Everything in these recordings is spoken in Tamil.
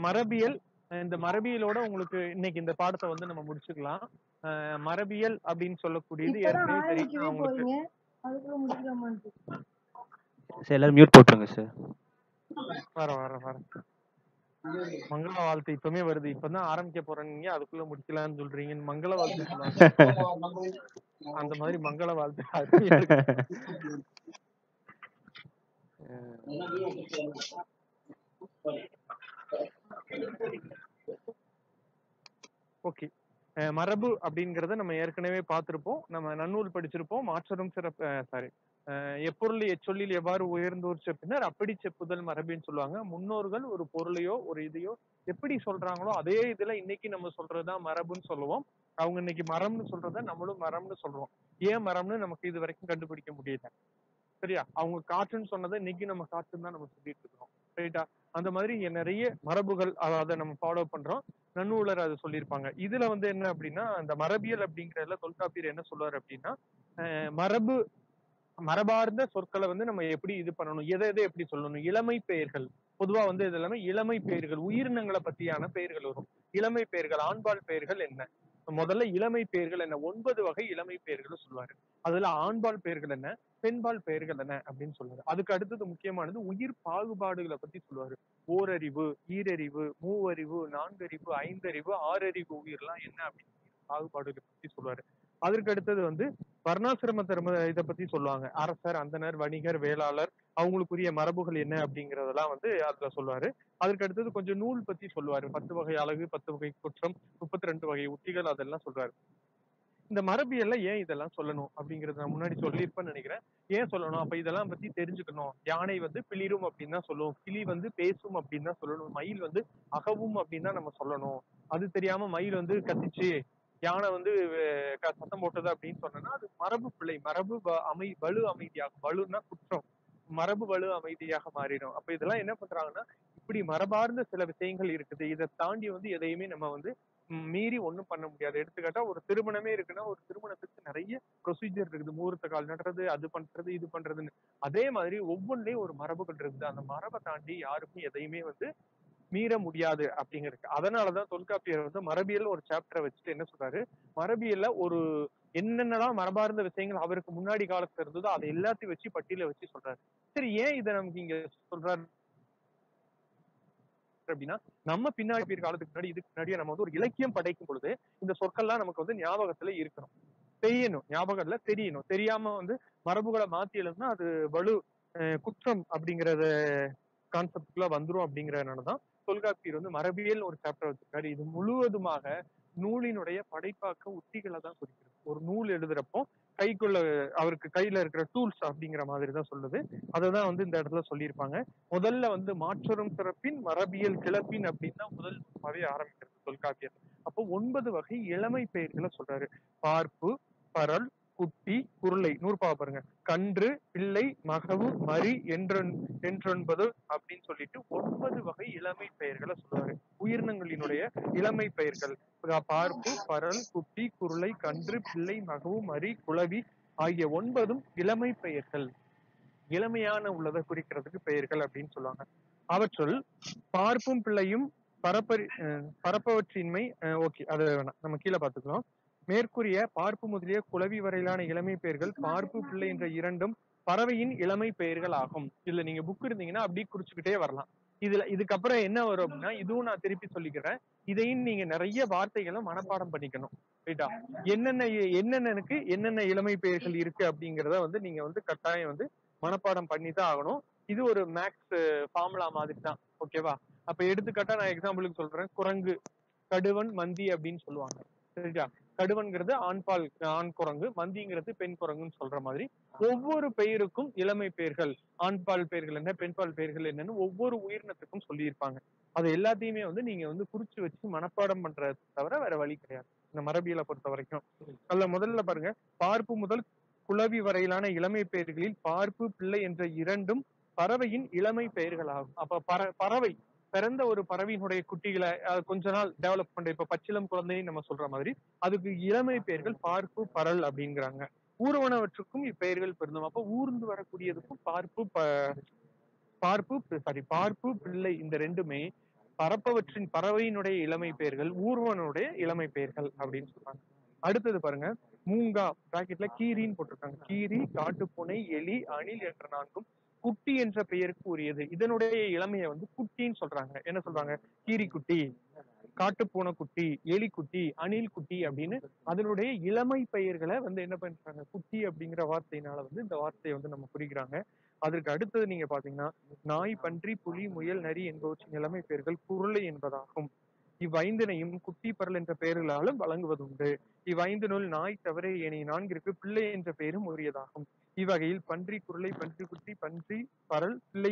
மரபியல் அஹ் இந்த மரபியலோட உங்களுக்கு இன்னைக்கு இந்த பாடத்தை வந்து நம்ம முடிச்சுக்கலாம் அஹ் மரபியல் அப்படின்னு சொல்லக்கூடியது இப்பதான் ஏற்கனவே தெரியும் ஆரம்பிக்கவே உங்களுக்கு போறீங்க அதுக்குள்ள முடிக்கலாமான்ட்டு சார் எல்லாரும் மியூட் போட்டுருங்க சார் வர வர வர மங்கள வாழ்த்து இப்பவுமே வருது இப்பதான் ஆரம்பிக்க போறீங்க அதுக்குள்ள முடிக்கலாம்னு சொல்றீங்க மங்கள வாழ்த்து சொல்லுவாங்க அந்த மாதிரி மங்கள வாழ்த்து அருமையா இருக்கு. ஓகே மரபு அப்படிங்கறத நம்ம ஏற்கனவே பார்த்திருப்போம் நம்ம நன்னூல் படிச்சிருப்போம் மாற்றரும் சிறப்பு சாரி எப்பொருள் எச்சொல்லில் எவ்வாறு உயர்ந்தோர் செப்பினர் அப்படி செப்புதல் மரபின்னு சொல்லுவாங்க முன்னோர்கள் ஒரு பொருளையோ ஒரு இதையோ எப்படி சொல்றாங்களோ அதே இதுல இன்னைக்கு நம்ம சொல்றதுதான் மரபுன்னு சொல்லுவோம் அவங்க இன்னைக்கு மரம்னு சொல்றத நம்மளும் மரம்னு சொல்றோம் ஏன் மரம்னு நமக்கு இது வரைக்கும் கண்டுபிடிக்க முடியல சரியா அவங்க காற்றுன்னு சொன்னதை இன்னைக்கு நம்ம காற்றுன்னு தான் நம்ம சொல்லிட்டு இருக்கோம் ரைட்டா அந்த மாதிரி இங்க நிறைய மரபுகள் அதை நம்ம ஃபாலோ பண்றோம் நன்னூலர் அதை சொல்லியிருப்பாங்க இதுல வந்து என்ன அப்படின்னா அந்த மரபியல் அப்படிங்கறதுல தொல்காப்பியர் என்ன சொல்றாரு அப்படின்னா அஹ் மரபு மரபார்ந்த சொற்களை வந்து நம்ம எப்படி இது பண்ணணும் எதை எதை எப்படி சொல்லணும் இளமை பெயர்கள் பொதுவா வந்து இது எல்லாமே இளமை பெயர்கள் உயிரினங்களை பத்தியான பெயர்கள் வரும் இளமை பெயர்கள் ஆண்பால் பெயர்கள் என்ன முதல்ல இளமை பெயர்கள் என்ன ஒன்பது வகை இளமை பெயர்கள் சொல்லுவாரு அதுல ஆண்பால் பெயர்கள் என்ன பெண்பால் பெயர்கள் என்ன அப்படின்னு சொல்லுவாரு அதுக்கு அடுத்தது முக்கியமானது உயிர் பாகுபாடுகளை பத்தி சொல்லுவாரு ஓரறிவு ஈரறிவு மூவறிவு நான்கறிவு ஐந்தறிவு ஆறறிவு உயிர்லாம் என்ன அப்படின்னு பாகுபாடுகளை பத்தி சொல்லுவாரு அதற்கு அடுத்தது வந்து வர்ணாசிரம தர்ம இதை பத்தி சொல்லுவாங்க அரசர் அந்தனர் வணிகர் வேளாளர் அவங்களுக்குரிய மரபுகள் என்ன அப்படிங்கறதெல்லாம் வந்து அதுல சொல்லுவாரு அதற்கு அடுத்தது கொஞ்சம் நூல் பத்தி சொல்லுவாரு பத்து வகை அழகு பத்து வகை குற்றம் முப்பத்தி ரெண்டு வகை உத்திகள் அதெல்லாம் சொல்றாரு இந்த மரபியல்ல ஏன் இதெல்லாம் சொல்லணும் அப்படிங்கறத நான் முன்னாடி சொல்லியிருப்பேன்னு நினைக்கிறேன் ஏன் சொல்லணும் அப்ப இதெல்லாம் பத்தி தெரிஞ்சுக்கணும் யானை வந்து பிளிரும் அப்படின்னு தான் சொல்லுவோம் கிளி வந்து பேசும் அப்படின்னு தான் சொல்லணும் மயில் வந்து அகவும் அப்படின்னு தான் நம்ம சொல்லணும் அது தெரியாம மயில் வந்து கத்திச்சு யானை வந்து அஹ் க- சத்தம் போட்டது அப்படின்னு சொன்னோம்னா அது மரபு பிழை மரபு வ- அமை வலு அமைதியாகும் வலுன்னா குற்றம் மரபு வலு அமைதியாக மாறிடும் அப்ப இதெல்லாம் என்ன பண்றாங்கன்னா இப்படி மரபார்ந்த சில விஷயங்கள் இருக்குது இதை தாண்டி வந்து எதையுமே நம்ம வந்து ம், மீறி ஒண்ணும் பண்ண முடியாது எடுத்துக்காட்டா ஒரு திருமணமே இருக்குன்னா ஒரு திருமணத்துக்கு நிறைய ப்ரொசீஜர் இருக்குது முகூர்த்த கால் நடுறது அது பண்றது இது பண்றதுன்னு அதே மாதிரி ஒவ்வொன்றையும் ஒரு மரபுகள் இருக்குது அந்த மரபை தாண்டி யாருக்கும் எதையுமே வந்து மீற முடியாது அப்படிங்கிறது அதனாலதான் தொல்காப்பியர் வந்து மரபியல் ஒரு சாப்டரை வச்சுட்டு என்ன சொல்றாரு மரபியல்ல ஒரு என்னென்னலாம் மரபார்ந்த விஷயங்கள் அவருக்கு முன்னாடி காலத்துல இருந்ததோ அதை எல்லாத்தையும் வச்சு பட்டியல வச்சு சொல்றாரு சரி ஏன் இதை நமக்கு இங்க சொல்றாரு அப்படின்னா நம்ம பின்னாடி பேர் காலத்துக்கு முன்னாடி இதுக்கு முன்னாடியே நம்ம வந்து ஒரு இலக்கியம் படைக்கும் பொழுது இந்த சொற்கள்லாம் நமக்கு வந்து ஞாபகத்துல இருக்கணும் தெரியணும் ஞாபகத்துல தெரியணும் தெரியாம வந்து மரபுகளை மாத்தி எழுதுனா அது வலு அஹ் குற்றம் அப்படிங்கறத கான்செப்ட்குள்ள வந்துரும் அப்படிங்கறதுனாலதான் தொல்காப்பியர் வந்து மரபியல் ஒரு சாப்டர் வச்சிருக்காரு இது முழுவதுமாக நூலினுடைய படைப்பாக்க உத்திகளை தான் குறிக்கிறது ஒரு நூல் எழுதுறப்போ கைக்குள்ள அவருக்கு கையில இருக்கிற டூல்ஸ் அப்படிங்கிற மாதிரி தான் சொல்லுது அததான் வந்து இந்த இடத்துல சொல்லியிருப்பாங்க முதல்ல வந்து மாற்றரும் சிறப்பின் மரபியல் கிளப்பின் அப்படின்னு தான் முதல் நூலாவே ஆரம்பிக்கிறது தொல்காப்பியர் அப்போ ஒன்பது வகை இளமை பெயர்களை சொல்றாரு பார்ப்பு பரல் குட்டி குருளை நூற்பாவை பாருங்க கன்று பிள்ளை மகவு மரி என்றொன் என்றொன்பது அப்படின்னு சொல்லிட்டு ஒன்பது வகை இளமை பெயர்களை சொல்லுவாரு உயிரினங்களினுடைய இளமை பெயர்கள் பா- பார்ப்பு பரல் குட்டி குருளை கன்று பிள்ளை மகவு மரி குளவி ஆகிய ஒன்பதும் இளமை பெயர்கள் இளமையான உள்ளதை குறிக்கிறதுக்கு பெயர்கள் அப்படின்னு சொல்லுவாங்க அவற்றுள் பார்ப்பும் பிள்ளையும் பரப்பரி அஹ் பரப்பவற்றின்மை ஓகே அது வேணாம் நம்ம கீழே பார்த்துக்கலாம் மேற்கூறிய பார்ப்பு முதலிய குளவி வரையிலான இளமை பெயர்கள் பார்ப்பு பிள்ளை என்ற இரண்டும் பறவையின் இளமை பெயர்கள் ஆகும் இதுல நீங்க புக் இருந்தீங்கன்னா அப்படியே குறிச்சுக்கிட்டே வரலாம் இதுல இதுக்கப்புறம் என்ன வரும் அப்படின்னா இதுவும் நான் திருப்பி சொல்லிக்கிறேன் இதையும் நீங்க நிறைய வார்த்தைகளை மனப்பாடம் பண்ணிக்கணும் ரைட்டா என்னென்ன இ- என்னென்னக்கு என்னென்ன இளமை பெயர்கள் இருக்கு அப்படிங்கறத வந்து நீங்க வந்து கட்டாயம் வந்து மனப்பாடம் பண்ணி தான் ஆகணும் இது ஒரு மேக்ஸ் ஃபார்முலா மாதிரி தான் ஓகேவா அப்ப எடுத்துக்காட்டா நான் எக்ஸாம்பிளுக்கு சொல்றேன் குரங்கு கடுவன் மந்தி அப்படின்னு சொல்லுவாங்க சரியா கடுவன்கிறது ஆண்பால் ஆண் குரங்கு மந்திங்கிறது பெண் குரங்குன்னு சொல்ற மாதிரி ஒவ்வொரு பெயருக்கும் இளமை பெயர்கள் ஆண்பால் பெயர்கள் என்ன பெண்பால் பெயர்கள் என்னன்னு ஒவ்வொரு உயிரினத்துக்கும் சொல்லியிருப்பாங்க அது எல்லாத்தையுமே வந்து நீங்க வந்து குறிச்சு வச்சு மனப்பாடம் பண்றது தவிர வேற வழி கிடையாது இந்த மரபியலை பொறுத்த வரைக்கும் அதுல முதல்ல பாருங்க பார்ப்பு முதல் குளவி வரையிலான இளமை பெயர்களில் பார்ப்பு பிள்ளை என்ற இரண்டும் பறவையின் இளமை பெயர்களாகும் அப்ப பற பறவை பிறந்த ஒரு பறவையினுடைய குட்டிகளை அஹ், கொஞ்ச நாள் டெவலப் பண்ற இப்ப பச்சிலம் குழந்தைன்னு நம்ம சொல்ற மாதிரி அதுக்கு இளமை பெயர்கள் பார்ப்பு பரல் அப்படிங்கிறாங்க ஊர்வனவற்றுக்கும் இப்பெயர்கள் பொருந்தும் அப்ப ஊர்ந்து வரக்கூடியதுக்கும் பார்ப்பு ப- பார்ப்பு சாரி பார்ப்பு பிள்ளை இந்த ரெண்டுமே பறப்பவற்றின் பறவையினுடைய இளமை பெயர்கள் ஊர்வனுடைய இளமை பெயர்கள் அப்படின்னு சொல்றாங்க அடுத்தது பாருங்க மூங்கா பிராக்கெட்ல கீரின்னு போட்டிருக்காங்க கீரி காட்டுப்பூனை எலி அணில் என்ற நான்கும் குட்டி என்ற பெயருக்கு உரியது இதனுடைய இளமையை வந்து குட்டின்னு சொல்றாங்க என்ன சொல்றாங்க கீரி குட்டி காட்டுப்பூனை குட்டி எலி குட்டி அணில் குட்டி அப்படின்னு அதனுடைய இளமை பெயர்களை வந்து என்ன பண்றாங்க குட்டி அப்படிங்கிற வார்த்தையினால வந்து இந்த வார்த்தையை வந்து நம்ம குறிக்கிறாங்க அதற்கு அடுத்தது நீங்க பாத்தீங்கன்னா நாய் பன்றி புலி முயல் நரி என்பவற்றின் இளமை பெயர்கள் குருளை என்பதாகும் இவ்வைந்தினையும் குட்டி பரல் என்ற பெயர்களாலும் வழங்குவதுண்டு இவ்வைந்தினுள் நாய் தவிர ஏனைய நான்கிற்கு பிள்ளை என்ற பெயரும் உரியதாகும் இவ்வகையில் பன்றி குருளை பன்றி குட்டி பன்றி பரல் பிள்ளை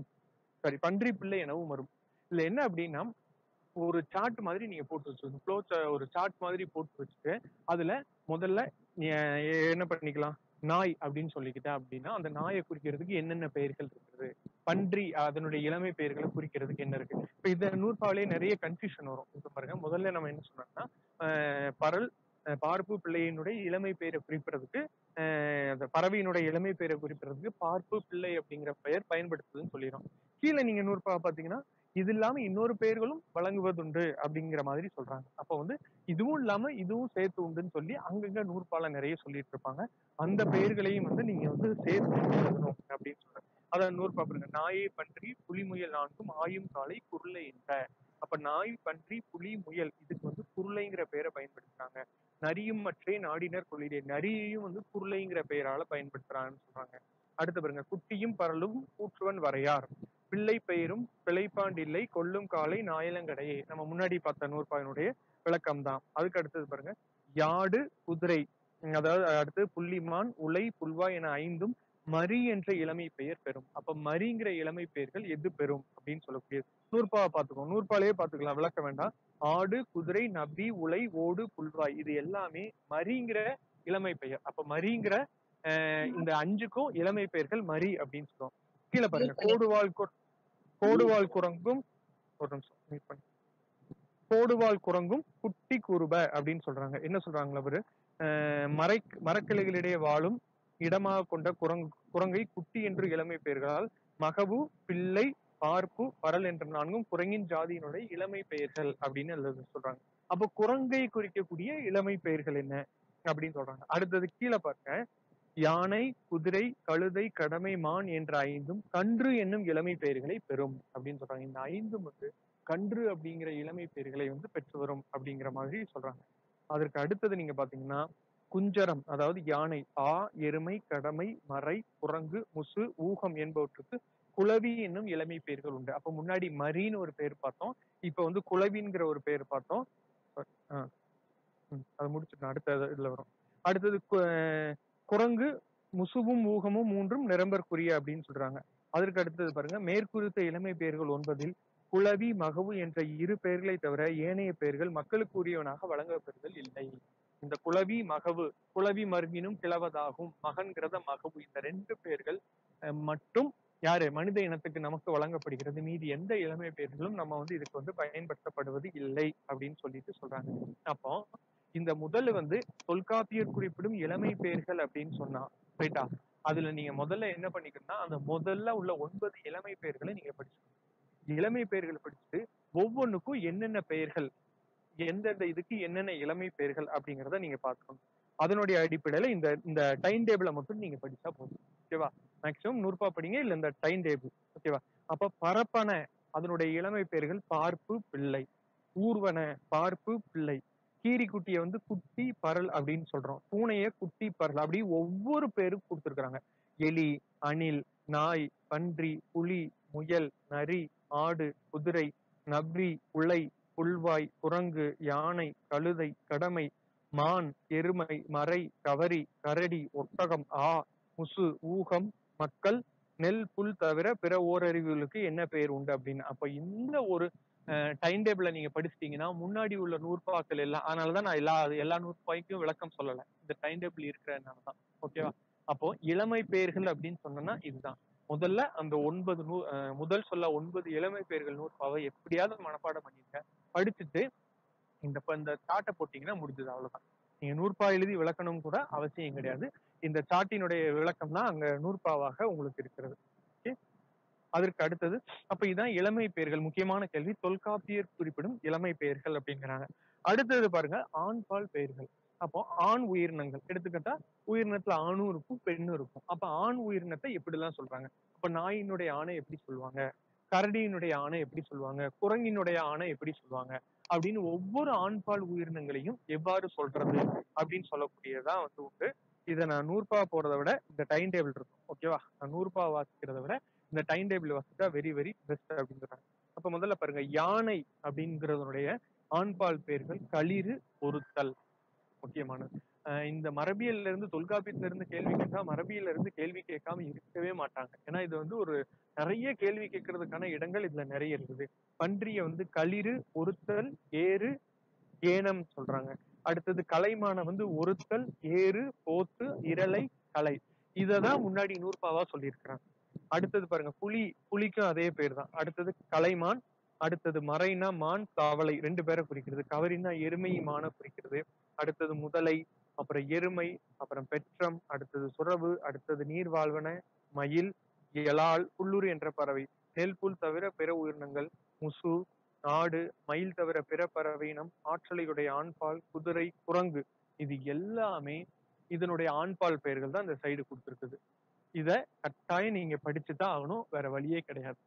சாரி பன்றி பிள்ளை எனவும் வரும் இதுல என்ன அப்படின்னா ஒரு சார்ட் மாதிரி நீங்க போட்டு வச்சுக்கணும் ஃப்ளோ ஒரு சார்ட் மாதிரி போட்டு வச்சுட்டு அதுல முதல்ல நீ என்ன பண்ணிக்கலாம் நாய் அப்படின்னு சொல்லிக்கிட்ட அப்படின்னா அந்த நாயை குறிக்கிறதுக்கு என்னென்ன பெயர்கள் இருக்குது பன்றி அதனுடைய இளமை பெயர்களை குறிக்கிறதுக்கு என்ன இருக்கு இப்ப இந்த நூற்பாவிலே நிறைய கன்ஃபியூஷன் வரும் இப்ப பாருங்க முதல்ல நம்ம என்ன சொன்னோம்னா ஆஹ் பரல் ஆஹ் பார்ப்பு பிள்ளையினுடைய இளமை பெயரை குறிப்பிடறதுக்கு ஆஹ் அந்த பறவையினுடைய இளமை பெயரை குறிப்பிடறதுக்கு பார்ப்பு பிள்ளை அப்படிங்கிற பெயர் பயன்படுத்துதுன்னு சொல்லிடும் கீழே நீங்க நூற்பா பாத்தீங்கன்னா இது இல்லாம இன்னொரு பெயர்களும் வழங்குவதுண்டு அப்படிங்கிற மாதிரி சொல்றாங்க அப்ப வந்து இதுவும் இல்லாம இதுவும் சேர்த்து உண்டுன்னு சொல்லி அங்கங்க நூற்பால நிறைய சொல்லிட்டு இருப்பாங்க அந்த பெயர்களையும் வந்து நீங்க வந்து சேர்த்து எழுதணும் அப்படின்னு சொல்றாங்க அதான் நூற்பா பாருங்க நாயை பன்றி புலி முயல் நான்கும் ஆயும் காலை குருளை என்ற அப்ப நாய் பன்றி புலி முயல் இதுக்கு வந்து குருளைங்கிற பெயரை பயன்படுத்துறாங்க நரியும் மற்றே நாடினர் கொள்ளிலே நரியையும் வந்து குருளைங்கிற பெயரால பயன்படுத்துறாங்கன்னு சொல்றாங்க அடுத்து பாருங்க குட்டியும் பரலும் கூற்றுவன் வரையார் பிள்ளை பெயரும் பிழைப்பாண்டில்லை கொல்லும் காலை நாயலங்கடையே நம்ம முன்னாடி பார்த்த நூற்பாயினுடைய விளக்கம் தான் அதுக்கு அடுத்தது பாருங்க யாடு குதிரை அதாவது அடுத்து புள்ளிமான் உலை புல்வா என ஐந்தும் மரி என்ற இளமை பெயர் பெறும் அப்ப மரிங்கிற இளமை பெயர்கள் எது பெறும் அப்படின்னு சொல்லக்கூடியது நூற்பாவை பார்த்துக்கோங்க நூற்பாலையே பார்த்துக்கலாம் விளக்க வேண்டாம் ஆடு குதிரை நபி உலை ஓடு புல்வாய் இது எல்லாமே மரிங்கிற இளமை பெயர் அப்ப மரிங்கிற அஹ் இந்த அஞ்சுக்கும் இளமை பெயர்கள் மரி அப்படின்னு சொல்லுவோம் கீழே பாருங்க கோடுவாள் குர கோடுவாள் குரங்கும் ஒரு நிமிஷம் மீட் பண்ணி கோடுவாள் குரங்கும் குட்டி குருப அப்படின்னு சொல்றாங்க என்ன சொல்றாங்களா அவரு அஹ் மரை மரக்கிளைகளிடையே வாழும் இடமாக கொண்ட குரங்கு குரங்கை குட்டி என்று இளமை பெயர்களால் மகவு பிள்ளை பார்ப்பு பரல் என்ற நான்கும் குரங்கின் ஜாதியினுடைய இளமை பெயர்கள் அப்படின்னு எழுத சொல்றாங்க அப்போ குரங்கை குறிக்கக்கூடிய இளமை பெயர்கள் என்ன அப்படின்னு சொல்றாங்க அடுத்தது கீழே பாருங்க யானை குதிரை கழுதை கடமை மான் என்ற ஐந்தும் கன்று என்னும் இளமை பெயர்களை பெறும் அப்படின்னு சொல்றாங்க இந்த ஐந்தும் வந்து கன்று அப்படிங்கிற இளமை பெயர்களை வந்து பெற்று வரும் அப்படிங்கிற மாதிரி சொல்றாங்க அதற்கு அடுத்தது நீங்க பாத்தீங்கன்னா குஞ்சரம் அதாவது யானை ஆ எருமை கடமை மறை குரங்கு முசு ஊகம் என்பவற்றுக்கு குளவி என்னும் இளமை பெயர்கள் உண்டு அப்ப முன்னாடி மரின்னு ஒரு பெயர் பார்த்தோம் இப்ப வந்து குளவிங்கிற ஒரு பெயர் பார்த்தோம் ஆஹ் அதை முடிச்சுட்டேன் அடுத்த இதுல வரும் அடுத்தது குரங்கு முசுவும் ஊகமும் மூன்றும் நிரம்பற்குரிய அப்படின்னு சொல்றாங்க அதற்கு அடுத்தது பாருங்க மேற்குறித்த இளமை பெயர்கள் ஒன்பதில் குளவி மகவு என்ற இரு பெயர்களை தவிர ஏனைய பெயர்கள் மக்களுக்கு உரியவனாக வழங்கப்பெறுதல் இல்லை இந்த குளவி மகவு குளவி மருங்கினும் கிளவதாகும் மகன்கிறத மகவு இந்த ரெண்டு பெயர்கள் மட்டும் யாரு மனித இனத்துக்கு நமக்கு வழங்கப்படுகிறது மீதி எந்த இளமை பெயர்களும் நம்ம வந்து இதுக்கு வந்து பயன்படுத்தப்படுவது இல்லை அப்படின்னு சொல்லிட்டு சொல்றாங்க அப்போ இந்த முதல்ல வந்து தொல்காப்பியர் குறிப்பிடும் இளமை பெயர்கள் அப்படின்னு சொன்னா ரைட்டா அதுல நீங்க முதல்ல என்ன பண்ணிக்கணும்னா அந்த முதல்ல உள்ள ஒன்பது இளமை பெயர்களை நீங்க படிச்சுக்கணும் இளமை பெயர்களை படிச்சுட்டு ஒவ்வொன்றுக்கும் என்னென்ன பெயர்கள் எந்தெந்த இதுக்கு என்னென்ன இளமை பெயர்கள் அப்படிங்கிறத நீங்க பார்க்கணும் அதனுடைய அடிப்படையில இந்த இந்த டைம் டேபிளை மட்டும் நீங்க படிச்சா போதும் ஓகேவா மேக்சிமம் நூறுபா படிங்க இல்ல இந்த டைம் டேபிள் ஓகேவா அப்ப பரப்பன அதனுடைய இளமை பெயர்கள் பார்ப்பு பிள்ளை ஊர்வன பார்ப்பு பிள்ளை கீரிக்குட்டியை வந்து குட்டி பரல் அப்படின்னு சொல்றோம் பூனைய குட்டி பரல் அப்படி ஒவ்வொரு பேரும் கொடுத்துருக்காங்க எலி அணில் நாய் பன்றி புலி முயல் நரி ஆடு குதிரை நவ்ரி உலை புல்வாய் குரங்கு யானை கழுதை கடமை மான் எருமை மறை கவரி கரடி ஒட்டகம் ஆ முசு ஊகம் மக்கள் நெல் புல் தவிர பிற ஓரறிவுகளுக்கு என்ன பெயர் உண்டு அப்படின்னு அப்ப இந்த ஒரு டைம் டேபிள நீங்க படிச்சிட்டீங்கன்னா முன்னாடி உள்ள நூற்பாக்கள் எல்லாம் அதனாலதான் நான் எல்லா எல்லா நூற்பாய்க்கும் விளக்கம் சொல்லல இந்த டைம் டேபிள் இருக்கிறதுனாலதான் ஓகேவா அப்போ இளமை பெயர்கள் அப்படின்னு சொன்னோம்னா இதுதான் முதல்ல அந்த ஒன்பது நூ முதல் சொல்ல ஒன்பது இளமை பெயர்கள் நூற்பாவை எப்படியாவது மனப்பாடம் பண்ணிருக்க படிச்சுட்டு இந்த இந்த சாட்டை போட்டீங்கன்னா முடிஞ்சது அவ்வளவுதான் நீங்க நூற்பா எழுதி விளக்கணும் கூட அவசியம் கிடையாது இந்த சாட்டினுடைய விளக்கம் தான் அங்க நூற்பாவாக உங்களுக்கு இருக்கிறது ஓகே அதற்கு அடுத்தது அப்ப இதான் இளமை பெயர்கள் முக்கியமான கேள்வி தொல்காப்பியர் குறிப்பிடும் இளமை பெயர்கள் அப்படிங்கிறாங்க அடுத்தது பாருங்க ஆண்பால் பெயர்கள் அப்போ ஆண் உயிரினங்கள் எடுத்துக்கிட்டா உயிரினத்துல ஆணும் இருக்கும் பெண்ணும் இருக்கும் அப்ப ஆண் உயிரினத்தை எப்படி எல்லாம் சொல்றாங்க அப்ப நாயினுடைய ஆணை எப்படி சொல்லுவாங்க கரடியினுடைய ஆணை எப்படி சொல்லுவாங்க குரங்கினுடைய ஆணை எப்படி சொல்லுவாங்க அப்படின்னு ஒவ்வொரு ஆண்பால் உயிரினங்களையும் எவ்வாறு சொல்றது அப்படின்னு சொல்லக்கூடியதான் வந்து உண்டு இதை நான் நூறுபா போறதை விட இந்த டைம் டேபிள் இருக்கும் ஓகேவா நான் நூறுபா வாசிக்கிறத விட இந்த டைம் டேபிள் வாசிச்சா வெரி வெரி பெஸ்ட் அப்படின்னு சொல்றாங்க அப்ப முதல்ல பாருங்க யானை அப்படிங்கறதனுடைய ஆண்பால் பெயர்கள் களிறு ஒருத்தல் முக்கியமானது அஹ் இந்த மரபியல்ல இருந்து தொல்காப்பியத்துல இருந்து கேள்வி கேட்டா மரபியல்ல இருந்து கேள்வி கேட்காம இருக்கவே மாட்டாங்க ஏன்னா இது வந்து ஒரு நிறைய கேள்வி கேட்கறதுக்கான இடங்கள் இதுல நிறைய இருக்குது பன்றிய வந்து களிறு ஒருத்தல் ஏறு ஏனம் சொல்றாங்க அடுத்தது கலைமான வந்து ஒருத்தல் ஏறு போத்து இரலை கலை இததான் முன்னாடி நூற்பாவா சொல்லியிருக்கிறாங்க அடுத்தது பாருங்க புலி புலிக்கும் அதே பேர் தான் அடுத்தது கலைமான் அடுத்தது மறைனா மான் காவலை ரெண்டு பேரை குறிக்கிறது கவரினா எருமை மான குறிக்கிறது அடுத்தது முதலை அப்புறம் எருமை அப்புறம் பெற்றம் அடுத்தது சுரவு அடுத்தது நீர்வாழ்வன மயில் எலால் புல்லூர் என்ற பறவை நெல் புல் தவிர பிற உயிரினங்கள் முசு ஆடு மயில் தவிர பிற பறவை இனம் ஆற்றலையுடைய ஆண்பால் குதிரை குரங்கு இது எல்லாமே இதனுடைய ஆண்பால் பெயர்கள் தான் இந்த சைடு கொடுத்துருக்குது இத கட்டாயம் நீங்க படிச்சுதான் ஆகணும் வேற வழியே கிடையாது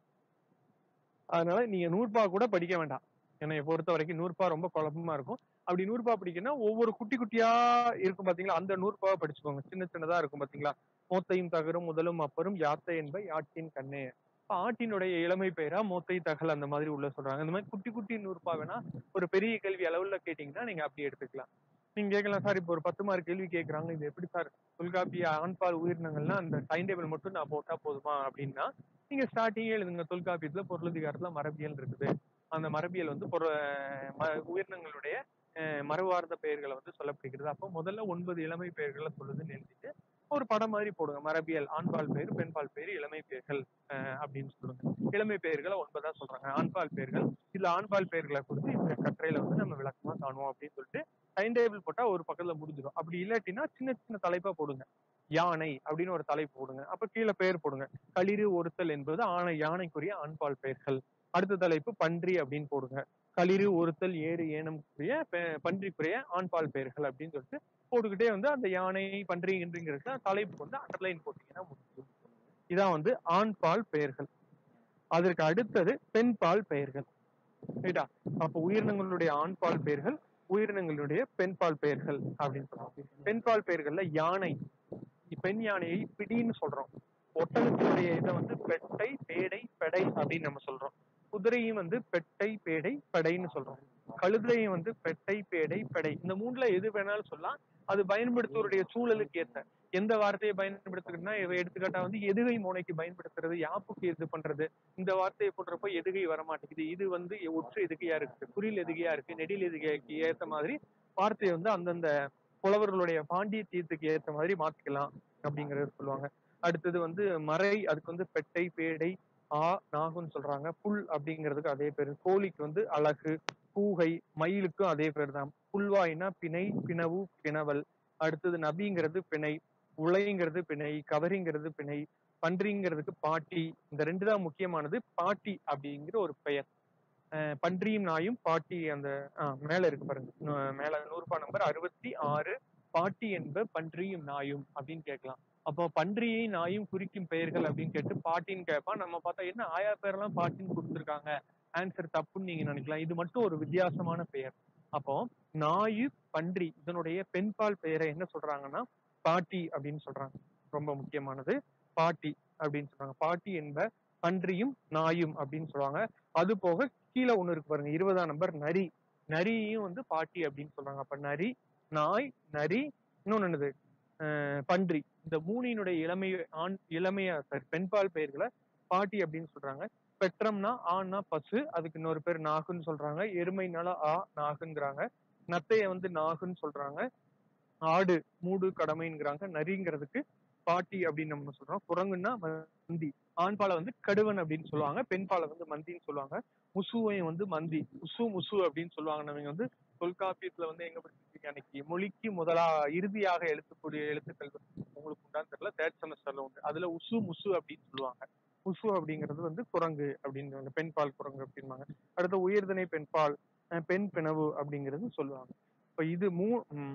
அதனால நீங்க நூற்பா கூட படிக்க வேண்டாம் என்னைய பொறுத்த வரைக்கும் நூற்பா ரொம்ப குழப்பமா இருக்கும் அப்படி நூற்பா படிக்கணும்னா ஒவ்வொரு குட்டி குட்டியா இருக்கும் பாத்தீங்களா அந்த நூற்பாவை படிச்சுக்கோங்க சின்ன சின்னதா இருக்கும் பாத்தீங்களா மோத்தையும் தகரும் முதலும் அப்பரும் யாத்தை என்ப யாட்டின் கண்ணே இப்ப ஆட்டினுடைய இளமை பெயரா மோத்தை தகல் அந்த மாதிரி உள்ள சொல்றாங்க இந்த மாதிரி குட்டி குட்டி நூற்பா வேணா ஒரு பெரிய கேள்வி அளவுல கேட்டீங்கன்னா நீங்க அப்படி எடுத்துக்கலாம் நீங்க கேட்கலாம் சார் இப்போ ஒரு பத்து மார்க் கேள்வி கேட்கறாங்க இது எப்படி சார் தொல்காப்பிய ஆண்பால் உயிரினங்கள்னா அந்த டைம் டேபிள் மட்டும் நான் போட்டா போதுமா அப்படின்னா நீங்க ஸ்டார்டிங்கே எழுதுங்க தொல்காப்பியத்துல பொருளதிகாரத்துல மரபியல் இருக்குது அந்த மரபியல் வந்து பொரு ம- உயிரினங்களுடைய அஹ், மரபார்ந்த பெயர்களை வந்து சொல்லப்படுகிறது அப்போ முதல்ல ஒன்பது இளமை பெயர்களை சொல்லுதுன்னு எழுதிட்டு ஒரு படம் மாதிரி போடுங்க மரபியல் ஆண்பால் பெயர் பெண்பால் பெயர் இளமை பெயர்கள் அஹ், அப்படின்னு சொல்லுங்க இளமை பெயர்களை ஒன்பதா சொல்றாங்க ஆண்பால் பெயர்கள் இதுல ஆண்பால் பெயர்களை கொடுத்து இந்த கட்டுரையில வந்து நம்ம விளக்கமா காணுவோம் அப்படின்னு சொல்லிட்டு டைம் டேபிள் போட்டா ஒரு பக்கத்துல முடிஞ்சிடும் அப்படி இல்லாட்டினா சின்ன சின்ன தலைப்பா போடுங்க யானை அப்படின்னு ஒரு தலைப்பு போடுங்க அப்ப கீழே பெயர் போடுங்க களிறு ஒருத்தல் என்பது ஆணை யானைக்குரிய ஆண்பால் பெயர்கள் அடுத்த தலைப்பு பன்றி அப்படின்னு போடுங்க களிறு ஒருத்தல் ஏறு ஏனம்க்குரிய பெ- பன்றிக்குரிய ஆண்பால் பெயர்கள் அப்படின்னு சொல்லிட்டு போட்டுக்கிட்டே வந்து அந்த யானை பன்றி என்றுங்கிறது தலைப்பு வந்து அண்டர்லைன் போட்டீங்கன்னா முடியும் இதான் வந்து ஆண்பால் பெயர்கள் அதற்கு அடுத்தது பெண்பால் பெயர்கள் ரைட்டா அப்ப உயிரினங்களுடைய ஆண்பால் பெயர்கள் உயிரினங்களுடைய பெண்பால் பெயர்கள் அப்படின்னு சொல்றாங்க பெண்பால் பெயர்கள்ல யானை பெண் யானையை பிடின்னு சொல்றோம் ஒட்டகத்தினுடைய இதை வந்து பெட்டை பேடை பெடை அப்படின்னு நம்ம சொல்றோம் குதிரையும் வந்து பெட்டை பேடை பெடைன்னு சொல்றோம் கழுதையும் வந்து பெட்டை பேடை பெடை இந்த மூணுல எது வேணாலும் சொல்லலாம் அது பயன்படுத்துவருடைய சூழலுக்கு ஏத்த எந்த வார்த்தையை பயன்படுத்துறதுன்னா இவ எடுத்துக்காட்டா வந்து எதுகை மோனைக்கு பயன்படுத்துறது யாப்புக்கு இது பண்றது இந்த வார்த்தையை போடுறப்போ எதுகை வர மாட்டேங்குது இது வந்து ஒற்று எதுகையா இருக்கு குறில் எதுகையா இருக்கு நெடில் எதுகைக்கு ஏத்த மாதிரி வார்த்தையை வந்து அந்தந்த புலவர்களுடைய பாண்டியத்தியத்துக்கு ஏத்த மாதிரி மாத்திக்கலாம் அப்படிங்கறது சொல்லுவாங்க அடுத்தது வந்து மறை அதுக்கு வந்து பெட்டை பேடை ஆ நாகுன்னு சொல்றாங்க புல் அப்படிங்கிறதுக்கு அதே பேரு கோழிக்கு வந்து அழகு பூகை மயிலுக்கும் அதே பேர் தான் புல்வாய்னா பிணை பிணவு பிணவல் அடுத்தது நபிங்கிறது பிணை உலைங்கிறது பிணை கவரிங்கிறது பிணை பன்றிங்கிறதுக்கு பாட்டி இந்த ரெண்டு தான் முக்கியமானது பாட்டி அப்படிங்கிற ஒரு பெயர் அஹ் பன்றியும் நாயும் பாட்டி அந்த ஆஹ் மேல இருக்கு பாருங்க நூ- மேல நூறுபா நம்பர் அறுபத்தி ஆறு பாட்டி என்ப பன்றியும் நாயும் அப்படின்னு கேட்கலாம் அப்போ பன்றியை நாயும் குறிக்கும் பெயர்கள் அப்படின்னு கேட்டு பாட்டின்னு கேட்பான் நம்ம பார்த்தா என்ன ஆயா பேரெல்லாம் பாட்டின்னு கொடுத்துருக்காங்க ஆன்சர் தப்புன்னு நீங்க நினைக்கலாம் இது மட்டும் ஒரு வித்தியாசமான பெயர் அப்போ நாயு பன்றி இதனுடைய பெண்பால் பெயரை என்ன சொல்றாங்கன்னா பாட்டி அப்படின்னு சொல்றாங்க ரொம்ப முக்கியமானது பாட்டி அப்படின்னு சொல்றாங்க பாட்டி என்ப பன்றியும் நாயும் அப்படின்னு சொல்லுவாங்க அது போக கீழே ஒண்ணு இருக்கு பாருங்க இருபதாம் நம்பர் நரி நரியும் வந்து பாட்டி அப்படின்னு சொல்றாங்க அப்ப நரி நாய் நரி இன்னொன்னு என்னது அஹ் பன்றி இந்த மூணினுடைய இளமை ஆண் இளமைய sorry, பெண்பால் பெயர்களை பாட்டி அப்படின்னு சொல்றாங்க பெற்றம்னா ஆண்னா பசு அதுக்கு இன்னொரு பேர் நாகுன்னு சொல்றாங்க எருமைனால ஆ நாகுங்கிறாங்க நத்தைய வந்து நாகுன்னு சொல்றாங்க ஆடு மூடு கடமைங்கிறாங்க நரிங்கிறதுக்கு பாட்டி அப்படின்னு நம்ம சொல்றோம் குரங்குன்னா மந்தி ஆண்பாலை வந்து கடுவன் அப்படின்னு சொல்லுவாங்க பெண்பாலை வந்து மந்தின்னு சொல்லுவாங்க முசுவையும் வந்து மந்தி முசு முசு அப்படின்னு சொல்லுவாங்க நம்ம வந்து தொல்காப்பியத்துல வந்து எங்க படிச்சிருக்கீங்க அன்னைக்கு மொழிக்கு முதலா இறுதியாக எழுத்தக்கூடிய எழுத்துக்கள் உங்களுக்கு உண்டான்னு தெரியல தேர்ட் செமஸ்டர்ல உண்டு அதுல உசு முசு அப்படின்னு சொல்லுவாங்க உசு அப்படிங்கிறது வந்து குரங்கு அப்படின்வாங்க பெண்பால் குரங்கு அப்படின்பாங்க அடுத்து உயர்திணை பெண்பால் அஹ் பெண் பிணவு அப்படிங்கிறது சொல்லுவாங்க இப்ப இது மூ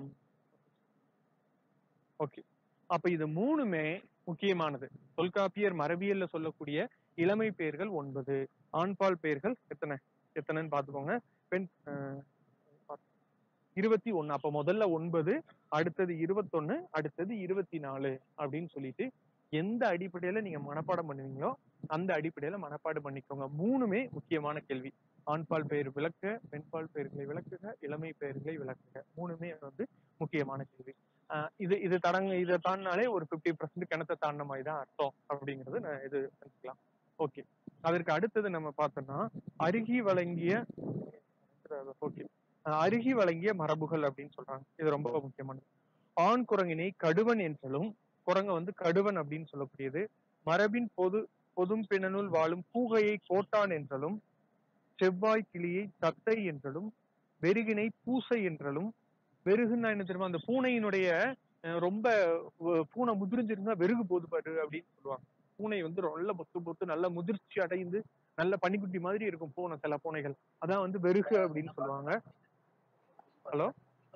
ஓகே அப்ப இது மூணுமே முக்கியமானது தொல்காப்பியர் மரபியல்ல சொல்லக்கூடிய இளமை பெயர்கள் ஒன்பது ஆண்பால் பெயர்கள் எத்தனை எத்தனைன்னு பாத்துக்கோங்க பெண் அஹ், இருபத்தி ஒண்ணு அப்ப முதல்ல ஒன்பது அடுத்தது இருபத்தொன்னு அடுத்தது இருபத்தி நாலு அப்படின்னு சொல்லிட்டு எந்த அடிப்படையில நீங்க மனப்பாடம் பண்ணுவீங்களோ அந்த அடிப்படையில மனப்பாடம் பண்ணிக்கோங்க மூணுமே முக்கியமான கேள்வி ஆண்பால் பெயர் விளக்க பெண்பால் பெயர்களை விளக்குக இளமை பெயர்களை விளக்குக மூணுமே வந்து முக்கியமான கேள்வி ஆஹ் இது இது தடங்க இதை தாண்டினாலே ஒரு பிப்டி பர்சன்ட் கிணத்தை தாண்டின மாதிரி தான் அர்த்தம் அப்படிங்கிறது நான் இது செஞ்சுக்கலாம் ஓகே அதற்கு அடுத்தது நம்ம பார்த்தோம்னா அருகி வழங்கிய ஓகே அருகி வழங்கிய மரபுகள் அப்படின்னு சொல்றாங்க இது ரொம்ப முக்கியமானது ஆண் குரங்கினை கடுவன் என்றாலும் குரங்க வந்து கடுவன் அப்படின்னு சொல்லக்கூடியது மரபின் பொது பொதும் பிணனுள் வாழும் பூகையை கோட்டான் என்றாலும் செவ்வாய் கிளியை தத்தை என்றாலும் வெறுகினை பூசை என்றாலும் வெறுகுன்னா என்ன தெரியுமா அந்த பூனையினுடைய அஹ், ரொம்ப அஹ், பூனை முதிர்ஞ்சிருந்தா வெறுகு போது பாரு அப்படின்னு சொல்லுவாங்க பூனை வந்து நல்ல பொத்து பொத்து நல்ல முதிர்ச்சி அடைந்து நல்ல பனிக்குட்டி மாதிரி இருக்கும் பூனை சில பூனைகள் அதான் வந்து வெறுகு அப்படின்னு சொல்லுவாங்க ஹலோ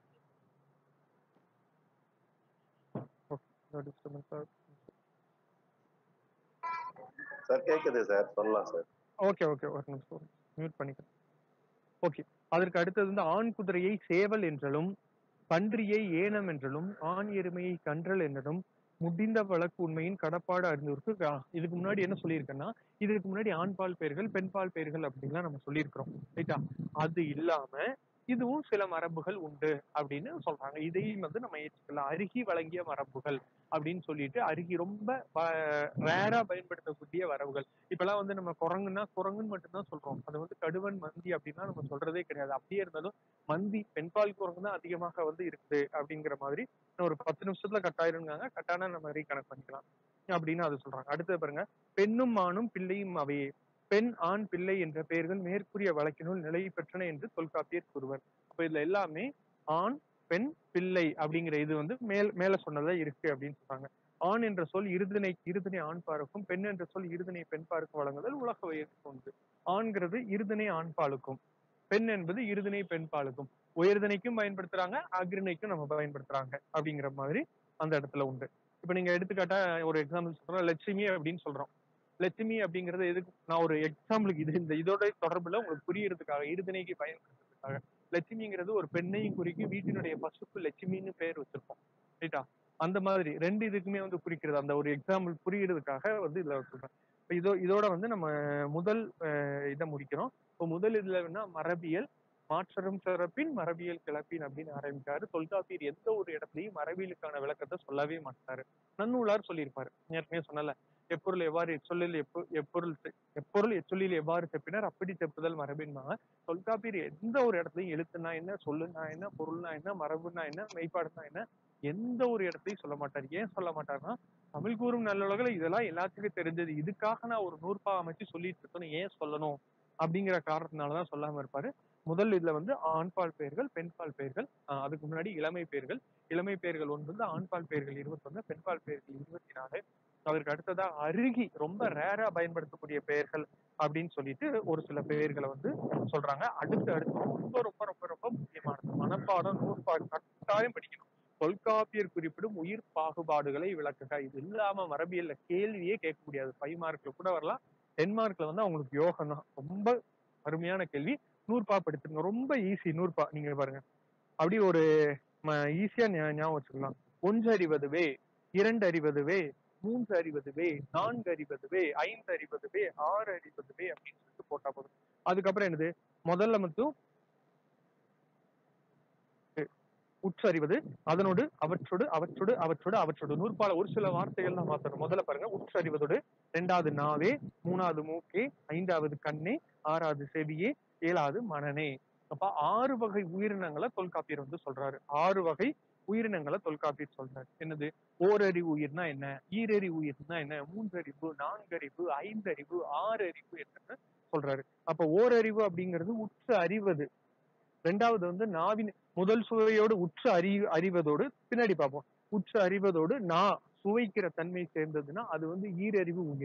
சார் கேக்குது சார் சொல்லலாம் சார் ஓகே ஓகே ஒரு நிமிஷம் மியூட் பண்ணிக்கிறேன் ஓகே அதற்கு அடுத்தது வந்து ஆண் குதிரையை சேவல் என்றலும் பன்றியை ஏனம் என்றலும் ஆண் எருமையை கன்றல் என்றலும் முடிந்த வழக்கு உண்மையின் கடப்பாடு அறிந்தவருக்கு ஆ, இதுக்கு முன்னாடி என்ன சொல்லியிருக்கேன்னா இதுக்கு முன்னாடி ஆண்பால் பெயர்கள் பெண்பால் பெயர்கள் அப்படின்லாம் நம்ம சொல்லியிருக்கிறோம் ரைட்டா அது இல்லாம இதுவும் சில மரபுகள் உண்டு அப்படின்னு சொல்றாங்க இதையும் வந்து நம்ம ஏற்றுக்கலாம் அருகி வழங்கிய மரபுகள் அப்படின்னு சொல்லிட்டு அருகி ரொம்ப ரேரா பயன்படுத்தக்கூடிய வரவுகள் இப்பெல்லாம் வந்து நம்ம குரங்குன்னா குரங்குன்னு மட்டும்தான் சொல்றோம் அது வந்து கடுவன் மந்தி அப்படின்னா நம்ம சொல்றதே கிடையாது அப்படியே இருந்தாலும் மந்தி பெண்பால் குரங்கு தான் அதிகமாக வந்து இருக்குது அப்படிங்கிற மாதிரி இன்னும் ஒரு பத்து நிமிஷத்துல கட்டாயிருங்காங்க கட்டான நம்ம ரீகனெக்ட் பண்ணிக்கலாம் அப்படின்னு அது சொல்றாங்க அடுத்தது பாருங்க பெண்ணும் ஆணும் பிள்ளையும் அவையே பெண் ஆண் பிள்ளை என்ற பெயர்கள் மேற்கூறிய வழக்கினுள் நிலை பெற்றன என்று தொல்காப்பியர் கூறுவர் அப்ப இதுல எல்லாமே ஆண் பெண் பிள்ளை அப்படிங்கிற இது வந்து மேல் மேல சொன்னதா இருக்கு அப்படின்னு சொல்றாங்க ஆண் என்ற சொல் இருதினை இருதினை ஆண் பாருக்கும் பெண் என்ற சொல் இருதினை பெண் பாருக்கும் வழங்குதல் உலக வயதுக்கு ஒன்று ஆண்கிறது இருதினை ஆண் பாலுக்கும் பெண் என்பது இருதினை பெண் பாலுக்கும் உயர்தினைக்கும் பயன்படுத்துறாங்க அக்ரிணைக்கும் நம்ம பயன்படுத்துறாங்க அப்படிங்கிற மாதிரி அந்த இடத்துல உண்டு இப்ப நீங்க எடுத்துக்காட்டா ஒரு எக்ஸாம்பிள் சொல்றோம் லட்சுமி அப்படின்னு சொல்றோம் லட்சுமி அப்படிங்கிறது எதுக்கு நான் ஒரு எக்ஸாம்பிளுக்கு இது இந்த இதோட தொடர்புல உங்களுக்கு புரியறதுக்காக இருதினைக்கு பயன்படுத்துறதுக்காக லட்சுமிங்கிறது ஒரு பெண்ணையும் குறிக்கும் வீட்டினுடைய பசுப்பு லட்சுமின்னு பேர் வச்சிருப்போம் ரைட்டா அந்த மாதிரி ரெண்டு இதுக்குமே வந்து குறிக்கிறது அந்த ஒரு எக்ஸாம்பிள் புரியறதுக்காக வந்து இதுல சொல்றேன் இப்ப இதோ இதோட வந்து நம்ம முதல் அஹ், இதை முடிக்கிறோம் இப்போ முதல் இதுல என்ன மரபியல் மாற்றரும் சிறப்பின் மரபியல் கிளப்பின் அப்படின்னு ஆரம்பிக்காரு தொல்காப்பியர் எந்த ஒரு இடத்துலயும் மரபியலுக்கான விளக்கத்தை சொல்லவே மாட்டாரு நன்னூலார் சொல்லியிருப்பாரு ஏற்கனவே சொன்னல எப்பொருள் எவ்வாறு எச்சொல்லில் எப்பொ எப்பொருள் செ- எப்பொருள் எச்சொல்லில் எவ்வாறு செப்பினர் அப்படி செப்புதல் மரபின்பாங்க தொல்காப்பியர் எந்த ஒரு இடத்துலயும் எழுத்துனா என்ன சொல்லுனா என்ன பொருள்னா என்ன மரபுனா என்ன மெய்ப்பாடுனா என்ன எந்த ஒரு இடத்தையும் சொல்ல மாட்டார் ஏன் சொல்ல மாட்டாருன்னா தமிழ் கூறும் நல்லுலகில் இதெல்லாம் எல்லாத்துக்கும் தெரிஞ்சது இதுக்காக நான் ஒரு நூற்பா அமைச்சு சொல்லிட்டு இருக்கேன்னு ஏன் சொல்லணும் அப்படிங்கிற காரணத்தினாலதான் சொல்லாம இருப்பாரு முதல் இதுல வந்து ஆண்பால் பெயர்கள் பெண்பால் பெயர்கள் ஆஹ் அதுக்கு முன்னாடி இளமை பெயர்கள் இளமை பெயர்கள் ஒன்று வந்து ஆண்பால் பெயர்கள் இருபத்தொன்னு பெண்பால் பெயர்கள் இருபத்தி நாலு அதற்கு அடுத்ததா அருகி ரொம்ப ரேரா பயன்படுத்தக்கூடிய பெயர்கள் அப்படின்னு சொல்லிட்டு ஒரு சில பெயர்களை வந்து சொல்றாங்க அடுத்து அடுத்து ரொம்ப ரொம்ப ரொம்ப ரொம்ப முக்கியமானது மனப்பாடம் நூற்பாடு கட்டாயம் படிக்கணும் தொல்காப்பியர் குறிப்பிடும் உயிர் பாகுபாடுகளை விளக்குக இது இல்லாம மரபியல்ல கேள்வியே கேட்க முடியாது ஃபைவ் மார்க்ல கூட வரலாம் டென் மார்க்ல வந்து அவங்களுக்கு யோகம் தான் ரொம்ப அருமையான கேள்வி நூற்பா படிச்சிருங்க ரொம்ப ஈஸி நூற்பா நீங்க பாருங்க அப்படி ஒரு ஈஸியா ஞாபகம் வச்சுக்கலாம் ஒன்று அறிவதுவே இரண்டு அறிவதுவே மூன்று அறிவதுவே நான்கு அறிவதுவே ஐந்து அறிவதுவே ஆறு அறிவதுவே அப்படின்னு சொல்லிட்டு போட்டா போதும் அதுக்கப்புறம் என்னது முதல்ல மட்டும் உற்றறிவது அதனோடு அவற்றோடு அவற்றோடு அவற்றோடு அவற்றோடு நூற்பால ஒரு சில வார்த்தைகள் தான் மாத்தணும் முதல்ல பாருங்க உற்றறிவதோடு ரெண்டாவது நாவே மூணாவது மூக்கே ஐந்தாவது கண்ணே ஆறாவது செவியே ஏழாவது மனனே அப்ப ஆறு வகை உயிரினங்களை தொல்காப்பியர் வந்து சொல்றாரு ஆறு வகை உயிரினங்களை தொல்காப்பியர் சொல்றாரு என்னது ஓரறிவு உயிர்னா என்ன ஈரறி உயிர்னா என்ன மூன்றறிவு நான்கறிவு ஐந்தறிவு ஆறு அறிவு என்னன்னு சொல்றாரு அப்ப ஓரறிவு அப்படிங்கிறது உற்று அறிவது ரெண்டாவது வந்து நாவின் முதல் சுவையோடு உற்று அறி அறிவதோடு பின்னாடி பார்ப்போம் உற்று அறிவதோடு நா சுவைக்கிற தன்மை சேர்ந்ததுன்னா அது வந்து ஈரறிவு உயிர்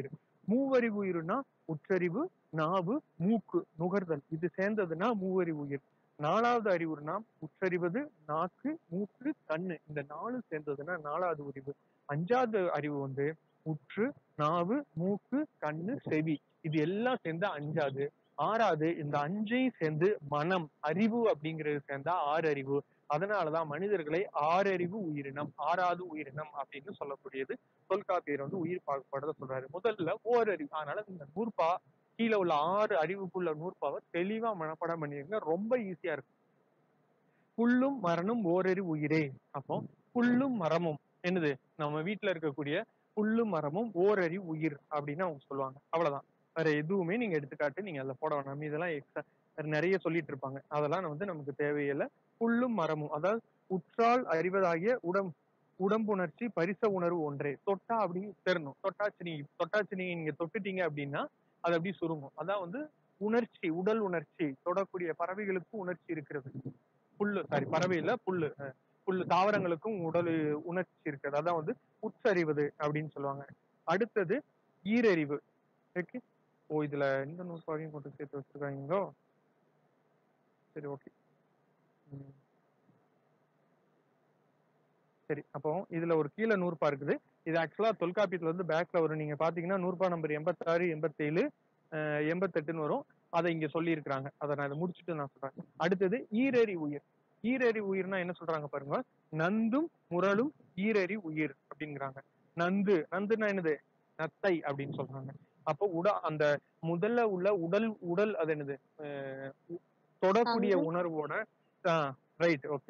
மூவறிவு உயிர்னா உற்றறிவு நாவு மூக்கு நுகர்தல் இது சேர்ந்ததுன்னா மூவறிவு உயிர் நாலாவது அறிவுனா உற்றறிவது நாக்கு மூக்கு கண்ணு இந்த நாலு சேர்ந்ததுன்னா நாலாவது அறிவு அஞ்சாவது அறிவு வந்து உற்று நாவு மூக்கு கண்ணு செவி இது எல்லாம் சேர்ந்தா அஞ்சாவது ஆறாவது இந்த அஞ்சையும் சேர்ந்து மனம் அறிவு அப்படிங்கிறது சேர்ந்தா ஆறு அறிவு அதனாலதான் மனிதர்களை ஆறறிவு உயிரினம் ஆறாவது உயிரினம் அப்படின்னு சொல்லக்கூடியது தொல்காப்பியர் வந்து உயிர் பாகுபாடுத சொல்றாரு முதல்ல ஓரறிவு அதனால இந்த நூற்பா கீழே உள்ள ஆறு அறிவுக்குள்ள நூற்பாவை தெளிவா மனப்பாடம் பண்ணிருங்க ரொம்ப ஈஸியா இருக்கும் புல்லும் மரணும் ஓரறிவு உயிரே அப்போ புல்லும் மரமும் என்னது நம்ம வீட்டுல இருக்கக்கூடிய புல்லும் மரமும் ஓரறிவு உயிர் அப்படின்னு அவங்க சொல்லுவாங்க அவ்வளவுதான் வேற எதுவுமே நீங்க எடுத்துக்காட்டு நீங்க அதுல போட வேணாம் இதெல்லாம் எக்ஸ்ட்ரா நிறைய சொல்லிட்டு இருப்பாங்க அதெல்லாம் வந்து நமக்கு தேவையில்லை புல்லும் மரமும் அதாவது உற்றால் அறிவதாகிய உடம் உடம்புணர்ச்சி பரிச உணர்வு ஒன்றே தொட்டா அப்படி தெரணும் தொட்டாச்சு நீ தொட்டாச்சு நீங்க நீங்க தொட்டுட்டீங்க அப்படின்னா அது அப்படி சுருங்கும் அதான் வந்து உணர்ச்சி உடல் உணர்ச்சி தொடக்கூடிய பறவைகளுக்கும் உணர்ச்சி இருக்கிறது புல்லு சாரி பறவை இல்ல புல்லு அஹ் புல்லு தாவரங்களுக்கும் உடல் உணர்ச்சி இருக்கிறது அதான் வந்து உச்சரிவது அப்படின்னு சொல்லுவாங்க அடுத்தது ஈரறிவு ஓகே ஓ இதுல இந்த நூற்பாவையும் கொண்டு சேர்த்து வச்சிருக்காங்களோ சரி ஓகே சரி அப்போ இதுல ஒரு கீழே நூற்பா இருக்குது இது ஆக்சுவலா தொல்காப்பியத்துல வந்து பேக்ல வரும் நீங்க பாத்தீங்கன்னா நூற்பா நம்பர் எண்பத்தாறு எண்பத்தேழு அஹ் எண்பத்தெட்டுன்னு வரும் அதை இங்க சொல்லி இருக்கிறாங்க அதை நான் இதை முடிச்சுட்டு நான் சொல்றேன் அடுத்தது ஈரறி உயிர் ஈரறி உயிர்னா என்ன சொல்றாங்க பாருங்க நந்தும் முரலும் ஈரறி உயிர் அப்படிங்கிறாங்க நந்து நந்துன்னா என்னது நத்தை அப்படின்னு சொல்றாங்க அப்போ உட அந்த முதல்ல உள்ள உடல் உடல் அது என்னது அஹ் உ- தொடக்கூடிய நந்து. உணர்வோட ரைட் ஓகே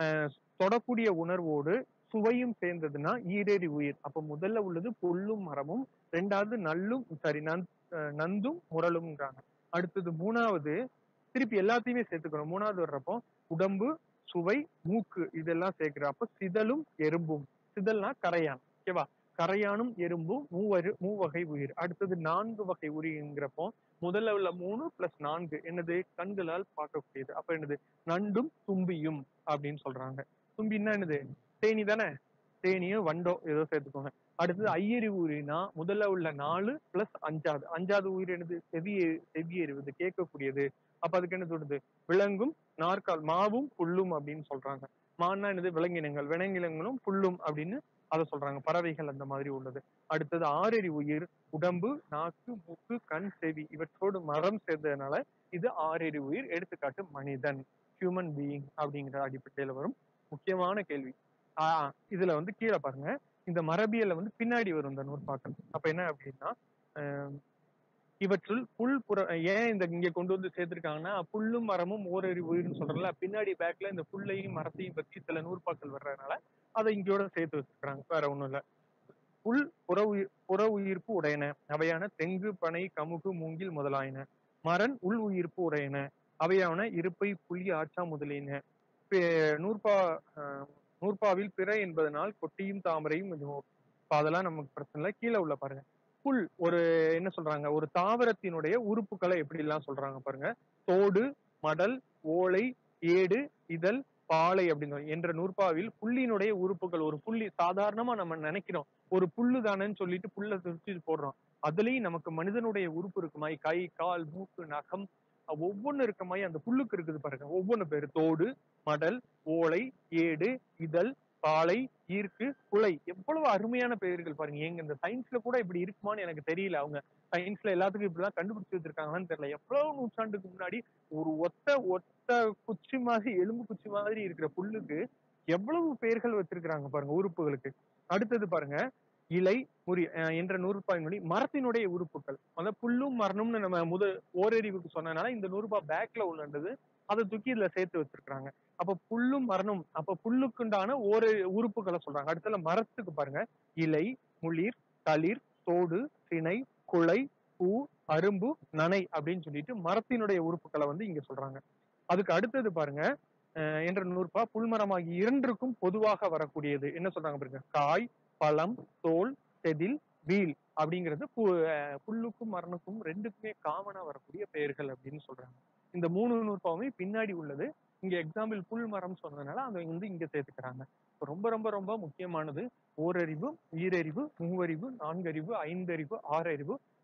தொடக்கூடிய உணர்வோடு சுவையும் சேர்ந்ததுன்னா ஈரேறி உயிர் அப்ப முதல்ல உள்ளது புல்லும் மரமும் ரெண்டாவது நல்லும் சாரி நந்தும் முரலும்ங்கிறாங்க அடுத்தது மூணாவது திருப்பி எல்லாத்தையுமே சேர்த்துக்கணும் மூணாவது வர்றப்போ உடம்பு சுவை மூக்கு இதெல்லாம் சேர்க்கிற அப்ப சிதலும் எறும்பும் சிதல்னா கரையான் ஓகேவா கரையானும் எறும்பும் மூவரு மூவகை உயிர் அடுத்தது நான்கு வகை உயிர்ங்கிறப்போ முதல்ல உள்ள மூணு பிளஸ் நான்கு என்னது கண்களால் பார்க்கக்கூடியது அப்ப என்னது நண்டும் தும்பியும் அப்படின்னு சொல்றாங்க தும்பின்னா என்னது தேனி தானே தேனியோ வண்டோ ஏதோ சேர்த்துக்கோங்க அடுத்தது ஐயறிவு உயிரினா முதல்ல உள்ள நாலு பிளஸ் அஞ்சாவது அஞ்சாவது உயிர் என்னது செவி செவியறிவது கேட்கக்கூடியது அப்ப அதுக்கு என்ன சொல்றது விலங்கும் நாற்கால் மாவும் புல்லும் அப்படின்னு சொல்றாங்க மான்னா என்னது விலங்கினங்கள் விலங்கினங்களும் புல்லும் அப்படின்னு அதை சொல்றாங்க பறவைகள் அந்த மாதிரி உள்ளது அடுத்தது ஆறறி உயிர் உடம்பு நாக்கு மூக்கு கண் செவி இவற்றோடு மரம் சேர்ந்ததுனால இது ஆறறி உயிர் எடுத்துக்காட்டு மனிதன் ஹியூமன் பீயிங் அப்படிங்கிற அடிப்படையில வரும் முக்கியமான கேள்வி ஆஹ் இதுல வந்து கீழே பாருங்க இந்த மரபியல்ல வந்து பின்னாடி வரும் இந்த நூற்பாக்கள் அப்ப என்ன அப்படின்னா ஆஹ் இவற்றுள் புல் புற ஏன் இந்த இங்க கொண்டு வந்து சேர்த்திருக்காங்கன்னா புல்லும் மரமும் ஓரறி உயிர்னு சொல்றல பின்னாடி பேக்ல இந்த புல்லையும் மரத்தையும் பற்றி சில நூற்பாக்கள் வர்றதுனால அதை இங்கோட சேர்த்து வச்சிருக்காங்க வேற ஒண்ணும் இல்ல புல் புற உயிர் புற உயிர்ப்பு உடையன அவையான தெங்கு பனை கமுகு மூங்கில் முதலாயின மரன் உள் உயிர்ப்பு உடையன அவையான இருப்பை புலி ஆச்சா முதலியன பே- நூற்பா ஆஹ் நூற்பாவில் பிற என்பதனால் கொட்டியும் தாமரையும் கொஞ்சம் இப்ப அதெல்லாம் நமக்கு பிரச்சனை இல்லை கீழே உள்ள பாருங்க புல் ஒரு என்ன சொல்றாங்க ஒரு தாவரத்தினுடைய உறுப்புகளை எப்படி எல்லாம் சொல்றாங்க பாருங்க தோடு மடல் ஓலை ஏடு இதழ் பாலை அப்படின்னு என்ற நூற்பாவில் புல்லினுடைய உறுப்புகள் ஒரு புள்ளி சாதாரணமா நம்ம நினைக்கிறோம் ஒரு புல்லு தானேன்னு சொல்லிட்டு புல்ல துடிச்சு போடுறோம் அதுலயும் நமக்கு மனிதனுடைய உறுப்பு இருக்குமாய் கை கால் மூக்கு நகம் அஹ் ஒவ்வொன்னு இருக்க மாதிரி அந்த புல்லுக்கு இருக்குது பாருங்க ஒவ்வொன்னு பேரு தோடு மடல் ஓலை ஏடு இதழ் பாலை ஈர்க்கு குலை எவ்வளவு அருமையான பெயர்கள் பாருங்க எங்க இந்த சயின்ஸ்ல கூட இப்படி இருக்குமான்னு எனக்கு தெரியல அவங்க சயின்ஸ்ல எல்லாத்துக்கும் இப்படிலாம் கண்டுபிடிச்சு வச்சிருக்காங்களான்னு தெரியல எவ்வளவு நூற்றாண்டுக்கு முன்னாடி ஒரு ஒத்த ஒத்த குச்சி மாதிரி எலும்பு குச்சி மாதிரி இருக்கிற புல்லுக்கு எவ்வளவு பெயர்கள் வச்சிருக்கிறாங்க பாருங்க உறுப்புகளுக்கு அடுத்தது பாருங்க இலை முறி அஹ் என்ற நூறுபாய் மொழி மரத்தினுடைய உறுப்புகள் அந்த புல்லும் மரணும்னு நம்ம முத ஓரறிவுக்கு சொன்னதுனால இந்த நூறுபா பேக்ல உள்ளது அதை தூக்கி இதுல சேர்த்து வச்சிருக்காங்க அப்ப புல்லும் மரணும் அப்ப புல்லுக்குண்டான ஒரு உறுப்புகளை சொல்றாங்க அடுத்ததுல மரத்துக்கு பாருங்க இலை முளிர் தளிர் தோடு சினை குலை பூ அரும்பு நனை அப்படின்னு சொல்லிட்டு மரத்தினுடைய உறுப்புகளை வந்து இங்க சொல்றாங்க அதுக்கு அடுத்தது பாருங்க அஹ் என்ற நூற்பா புல்மரமாகி இரண்டிற்கும் பொதுவாக வரக்கூடியது என்ன சொல்றாங்க பாருங்க காய் பழம் தோல் செதில் வீல் அப்படிங்கிறது பு- அஹ் புல்லுக்கும் மரணுக்கும் ரெண்டுக்குமே காமனா வரக்கூடிய பெயர்கள் அப்படின்னு சொல்றாங்க இந்த மூணு நூற்பாவுமே பின்னாடி உள்ளது இங்க எக்ஸாம்பிள் புல் மரம் சொன்னதுனால அதை வந்து இங்க சேர்த்துக்கிறாங்க இப்ப ரொம்ப ரொம்ப ரொம்ப முக்கியமானது ஓரறிவு ஈரறிவு மூவறிவு நான்கறிவு ஐந்தறிவு ஆறறிவு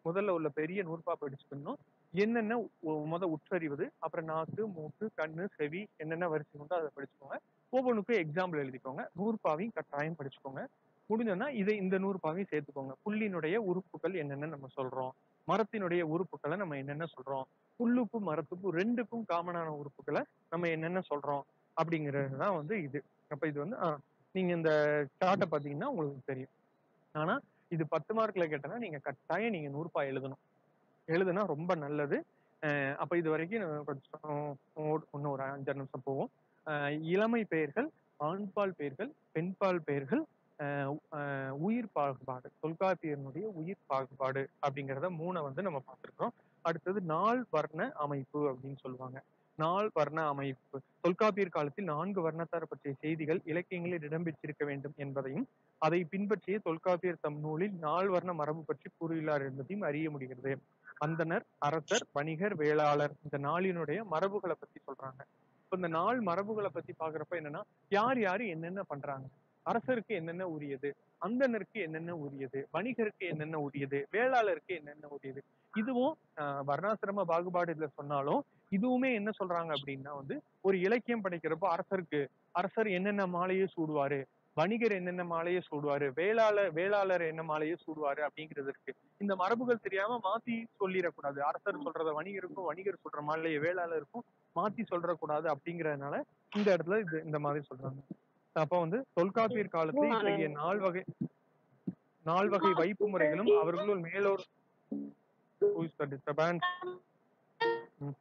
முதல்ல உள்ள பெரிய நூற்பா படிச்சுக்கணும் என்னென்ன ஒ- முத உட்சரிவது அப்புறம் நாக்கு மூக்கு கண்ணு செவி என்னென்ன வரிசை உண்டோ அதை படிச்சுக்கோங்க ஒவ்வொன்றுக்கும் எக்ஸாம்பிள் எழுதிக்கோங்க நூற்பாவையும் கட்டாயம் படிச்சுக்கோங்க முடிஞ்சோன்னா இதை இந்த நூற்பாவையும் சேர்த்துக்கோங்க புள்ளினுடைய உறுப்புகள் என்னென்ன நம்ம சொல்றோம் மரத்தினுடைய உறுப்புகளை நம்ம என்னென்ன சொல்றோம் புல்லுக்கும் மரத்துக்கும் ரெண்டுக்கும் காமனான உறுப்புகளை நம்ம என்னென்ன சொல்றோம் அப்படிங்கிறது தான் வந்து இது அப்ப இது வந்து ஆஹ், நீங்க இந்த சார்ட்டை பாத்தீங்கன்னா உங்களுக்கு தெரியும் ஆனா இது பத்து மார்க்ல கேட்டனா நீங்க கட்டாயம் நீங்க நூறுபா எழுதணும் எழுதுனா ரொம்ப நல்லது அஹ் அப்ப இது வரைக்கும் நம்ம கொஞ்சம் ஓ- இன்னும் ஒரு அஞ்சாறு நிமிஷம் போவோம் அஹ் இளமை பெயர்கள் ஆண்பால் பெயர்கள் பெண்பால் பெயர்கள் அஹ் உ- அஹ் உயிர் பாகுபாடு தொல்காப்பியனுடைய உயிர் பாகுபாடு அப்படிங்கிறத மூணை வந்து நம்ம பார்த்திருக்கிறோம் அடுத்தது நாள் வர்ண அமைப்பு அப்படின்னு சொல்லுவாங்க நாள் வர்ண அமைப்பு தொல்காப்பியர் காலத்தில் நான்கு வர்ணத்தார் பற்றிய செய்திகள் இலக்கியங்களில் இடம்பெற்றிருக்க வேண்டும் என்பதையும் அதை பின்பற்றிய தொல்காப்பியர் தம் நூலில் நால் வர்ண மரபு பற்றி கூறியுள்ளார் என்பதையும் அறிய முடிகிறது அந்தனர் அரசர் வணிகர் வேளாளர் இந்த நாளினுடைய மரபுகளை பத்தி சொல்றாங்க இப்ப இந்த நாள் மரபுகளை பத்தி பாக்குறப்ப என்னன்னா யார் யாரு என்னென்ன பண்றாங்க அரசருக்கு என்னென்ன உரியது அந்தனருக்கு என்னென்ன உரியது வணிகருக்கு என்னென்ன உரியது வேளாளருக்கு என்னென்ன உரியது இதுவும் ஆஹ், வர்ணாசிரம பாகுபாடு இதுல சொன்னாலும் இதுவுமே என்ன சொல்றாங்க அப்படின்னா வந்து ஒரு இலக்கியம் படைக்கிறப்போ அரசருக்கு அரசர் என்னென்ன மாலையை சூடுவாரு வணிகர் என்னென்ன மாலையை சூடுவாரு வேளாளர் வேளாளர் என்ன மாலையை சூடுவாரு அப்படிங்கிறது இருக்கு இந்த மரபுகள் தெரியாம மாத்தி சொல்லிடக்கூடாது அரசர் சொல்றத வணிகருக்கும் வணிகர் சொல்ற மாலையை வேளாளருக்கும் மாத்தி சொல்றக்கூடாது அப்படிங்கறதுனால இந்த இடத்துல இது இந்த மாதிரி சொல்றாங்க அப்ப வந்து தொல்காப்பியர் காலத்தில் இத்தகைய நால் வகை நால் வகை வைப்பு முறைகளும் அவர்களுள் மேலோர் Who is the disturbance? ம்.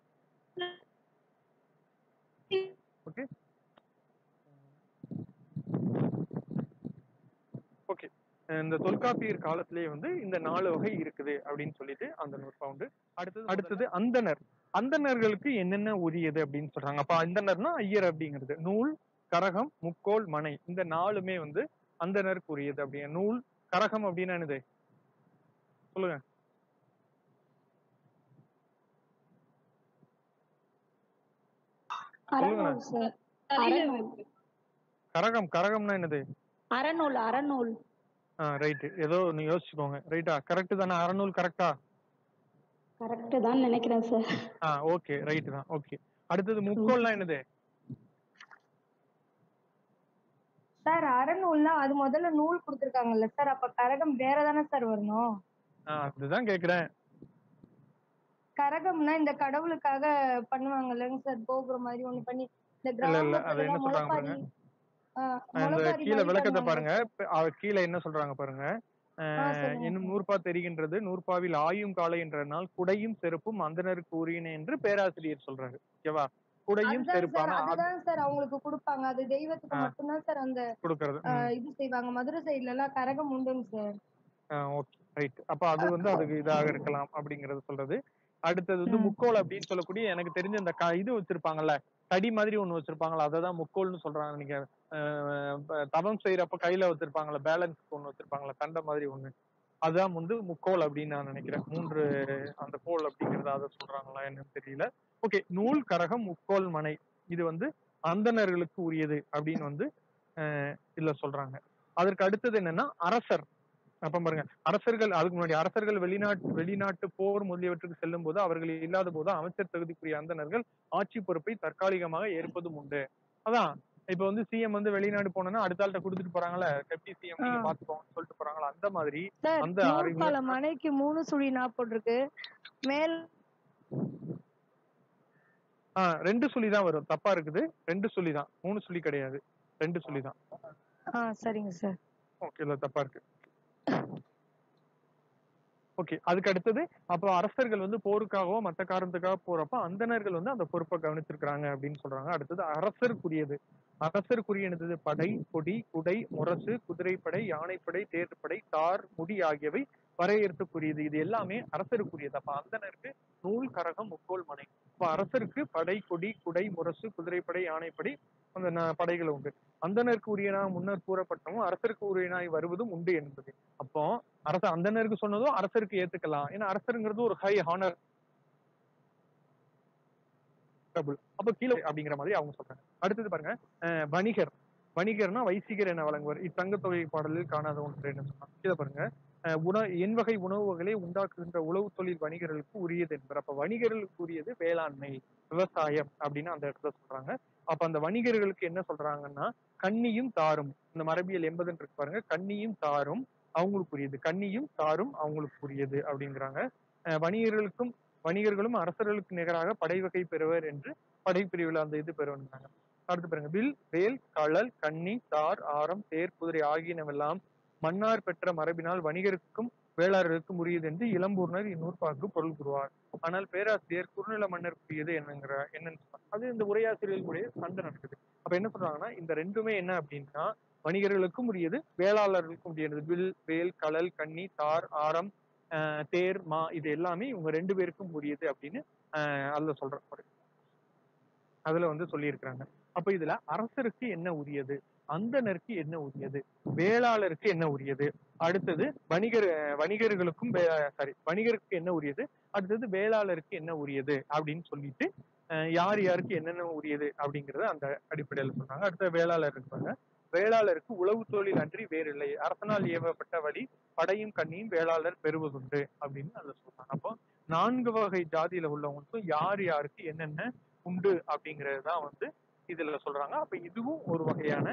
Okay. ஓகே இந்த தொல்காப்பியர் காலத்திலேயே வந்து இந்த நாலு வகை இருக்குது அப்படின்னு சொல்லிட்டு அந்த நூற்பா உண்டு அடுத்தது அடுத்தது அந்தனர் அந்தணர்களுக்கு என்னென்ன உரியது அப்படின்னு சொல்றாங்க அப்ப அந்தணர்னா ஐயர் அப்படிங்கிறது நூல் கரகம் முக்கோல் மனை இந்த நாலுமே வந்து அந்தணருக்கு உரியது அப்படிங்க நூல் கரகம் அப்படின்னா என்னது சொல்லுங்க அறநூல் சார் அறநூல் கரகம் கரகம்னா என்னது அறநூல் அறநூல் ஆ ரைட்டு ஏதோ நீ யோசிச்சுக்கோங்க ரைட்டா கரெக்ட் தானே அறநூல் கரெக்டா கரெக்ட் தான் நினைக்கிறேன் சார் ஆ ஓகே ரைட்டு தான் ஓகே அடுத்தது முக்கோல்னா என்னது சார் அறநூல்னா அது முதல்ல நூல் கொடுத்துருக்காங்கல்ல சார் அப்ப கரகம் வேற தானே சார் வரணும் ஆ அதுதான் கேக்குறேன் கரகம்னா இந்த கடவுளுக்காக பண்ணுவாங்கல்லங்க சார் கோபுரம் மாதிரி ஒண்ணு பண்ணி இந்த இல்ல, இல்ல, அது என்ன கிராமத்துல சொல்றாங்க முளைப்பாரி ஆ, அந்த முளைப்பாரி கீழே மாதிரி விளக்கத்தை பண்ணுவாங்க. பாருங்க இப்ப அவ கீழே என்ன சொல்றாங்க பாருங்க ஆ, அஹ், சொல்லுங்க இன்னும் சார். நூற்பா தெரிகின்றது நூற்பாவில் ஆயும் காலை என்ற நாள் குடையும் செருப்பும் அந்தனருக்கு உரியன என்று பேராசிரியர் சொல்றாரு ஓகேவா குடையும் அதுதான் சார் செருப்பான அதுதான் சார் அவங்களுக்கு கொடுப்பாங்க அது தெய்வத்துக்கு ஆ. மட்டும்தான் சார் அந்த கொடுக்கறது ஆ, இது செய்வாங்க மதுரை சைடுல எல்லாம் கரகம் உண்டுங்க சார் ஓகே ரைட் அப்ப அது வந்து அதுக்கு இதாக இருக்கலாம் அப்படிங்கறது சொல்றது அடுத்தது வந்து ம். முக்கோல் அப்படின்னு சொல்லக்கூடிய எனக்கு தெரிஞ்ச இந்த க- இது வச்சிருப்பாங்கல்ல தடி மாதிரி ஒண்ணு வச்சிருப்பாங்களா அததான் முக்கோல்னு சொல்றாங்க நீங்க அஹ், ப- தவம் செய்யறப்ப கையில வச்சிருப்பாங்களா பேலன்ஸ் ஒண்ணு வச்சிருப்பாங்களா தண்டை மாதிரி ஒண்ணு அதான் வந்து முக்கோல் அப்படின்னு நான் நினைக்கிறேன் மூன்று அந்த கோல் அப்படிங்கறத அதை சொல்றாங்களா என்னன்னு தெரியல ஓகே நூல் கரகம் முக்கோல் மனை இது வந்து அந்தணர்களுக்கு உரியது அப்படின்னு வந்து அஹ், இதுல சொல்றாங்க அதற்கு அடுத்தது என்னன்னா அரசர் அப்ப பாருங்க அரசர்கள் அதுக்கு முன்னாடி அரசர்கள் வெளிநாட்டு வெளிநாட்டு போர் முதலியவற்றுக்கு செல்லும் போது அவர்கள் இல்லாத போது அமைச்சர் தகுதிக்குரிய அந்தணர்கள் ஆட்சி பொறுப்பை தற்காலிகமாக ஏற்பதும் உண்டு அதான் இப்ப வந்து சிஎம் வந்து வெளிநாடு போனோம்னா அடுத்த ஆள்கிட்ட கொடுத்துட்டு போறாங்கல்ல டெப்டி சிஎம் நீங்க ஆ. பாத்துக்கோங்கன்னு சொல்லிட்டு போறாங்களா அந்த மாதிரி சார் அந்த அறிவு- நூற்கால மனைக்கு மூணு சுழி நாற்பது இருக்கு மேல் ஆஹ் ரெண்டு சுழி தான் வரும் தப்பா இருக்குது ரெண்டு சுழி தான் மூணு சுழி கிடையாது ரெண்டு சுழி தான் ஆ சரிங்க சார் ஓகே இல்ல தப்பா இருக்கு ஓகே அதுக்கு அடுத்தது அப்போ அரசர்கள் வந்து போருக்காகவோ மத்த காரணத்துக்காக போறப்ப அந்தணர்கள் வந்து அந்த பொறுப்பை கவனிச்சிருக்கிறாங்க அப்படின்னு சொல்றாங்க அடுத்தது அரசருக்குரியது அரசருக்குரியது படை கொடி குடை முரசு குதிரைப்படை யானைப்படை தேர்ப்படை தார் முடி ஆகியவை வரையறுத்துக்குரியது இது எல்லாமே அரசருக்குரியது அப்ப அந்தணருக்கு நூல் கரகம் முக்கோல் மனை அப்ப அரசருக்கு படை கொடி குடை முரசு குதிரைப்படை யானைப்படை அந்த ந- படைகள் உண்டு அந்தணருக்கு உரியனாக முன்னர் கூறப்பட்டவும் அரசருக்கு உரியனாய் வருவதும் உண்டு என்பது அப்போ அரச அந்தணருக்கு சொன்னதும் அரசருக்கு ஏத்துக்கலாம் ஏன்னா அரசருங்கிறது ஒரு ஹை ஹானர் அப்ப கீழே அப்படிங்கிற மாதிரி அவங்க சொல்றாங்க அடுத்தது பாருங்க அஹ் வணிகர் வணிகர்னா வைசிகர் என வழங்குவர் இத்தங்க தொகை பாடலில் காணாத ஒன்று என்ன சொன்னாங்க கீழே பாருங்க அஹ் உண என் வகை உணவு வகைகளை உண்டாக்குகின்ற உழவு தொழில் வணிகர்களுக்கு உரியது என்பர் அப்ப வணிகர்களுக்கு உரியது வேளாண்மை விவசாயம் அப்படின்னு அந்த இடத்துல சொல்றாங்க அப்ப அந்த வணிகர்களுக்கு என்ன சொல்றாங்கன்னா கன்னியும் தாரும் இந்த மரபியல் எண்பதுன்னு இருக்கு பாருங்க கன்னியும் தாரும் அவங்களுக்கு உரியது கன்னியும் தாரும் அவங்களுக்கு உரியது அப்படிங்கிறாங்க அஹ் வணிகர்களுக்கும் வணிகர்களும் அரசர்களுக்கு நிகராக படை வகை பெறுவர் என்று படைப்பிரிவுல அந்த இது பெறுவாங்க அடுத்து பாருங்க வில் வேல் களல் கன்னி தார் ஆரம் தேர் குதிரை ஆகியனவெல்லாம் மன்னார் பெற்ற மரபினால் வணிகருக்கும் வேளாளருக்கும் உரியது என்று இளம்பூர்ணர் இந்நூற்பாக்கு பொருள் கூறுவார் ஆனால் பேராசிரியர் குறுநில மன்னருக்குரியது என்னங்கிற என்னன்னு சொல்றாங்க. அது இந்த உரையாசிரியர்களுடைய சண்டை நடக்குது அப்ப என்ன சொல்றாங்கன்னா இந்த ரெண்டுமே என்ன அப்படின்னா வணிகர்களுக்கும் உரியது வேளாளர்களுக்கும் உரியது வில் வேல் களல் கன்னி தார் ஆரம் ஆஹ் தேர் மா இது எல்லாமே இவங்க ரெண்டு பேருக்கும் உரியது அப்படின்னு ஆஹ் அதுல சொல்ற அதுல வந்து சொல்லியிருக்கிறாங்க அப்ப இதுல அரசருக்கு என்ன உரியது அந்தனருக்கு என்ன உரியது வேளாளருக்கு என்ன உரியது அடுத்தது வணிகர் அஹ் வணிகர்களுக்கும் சாரி வணிகருக்கு என்ன உரியது அடுத்தது வேளாளருக்கு என்ன உரியது அப்படின்னு சொல்லிட்டு அஹ் யார் யாருக்கு என்னென்ன உரியது அப்படிங்கறத அந்த அடிப்படையில சொல்றாங்க அடுத்த வேளாளர் இருப்பாங்க வேளாளருக்கு உழவு தொழில் அன்றி வேறில்லை அரசனால் ஏவப்பட்ட வழி படையும் கண்ணியும் வேளாளர் பெறுவதுண்டு அப்படின்னு அதுல சொல்றாங்க அப்போ நான்கு வகை ஜாதியில உள்ளவங்களுக்கும் யார் யாருக்கு என்னென்ன உண்டு அப்படிங்கிறது தான் வந்து இதுல சொல்றாங்க அப்ப இதுவும் ஒரு வகையான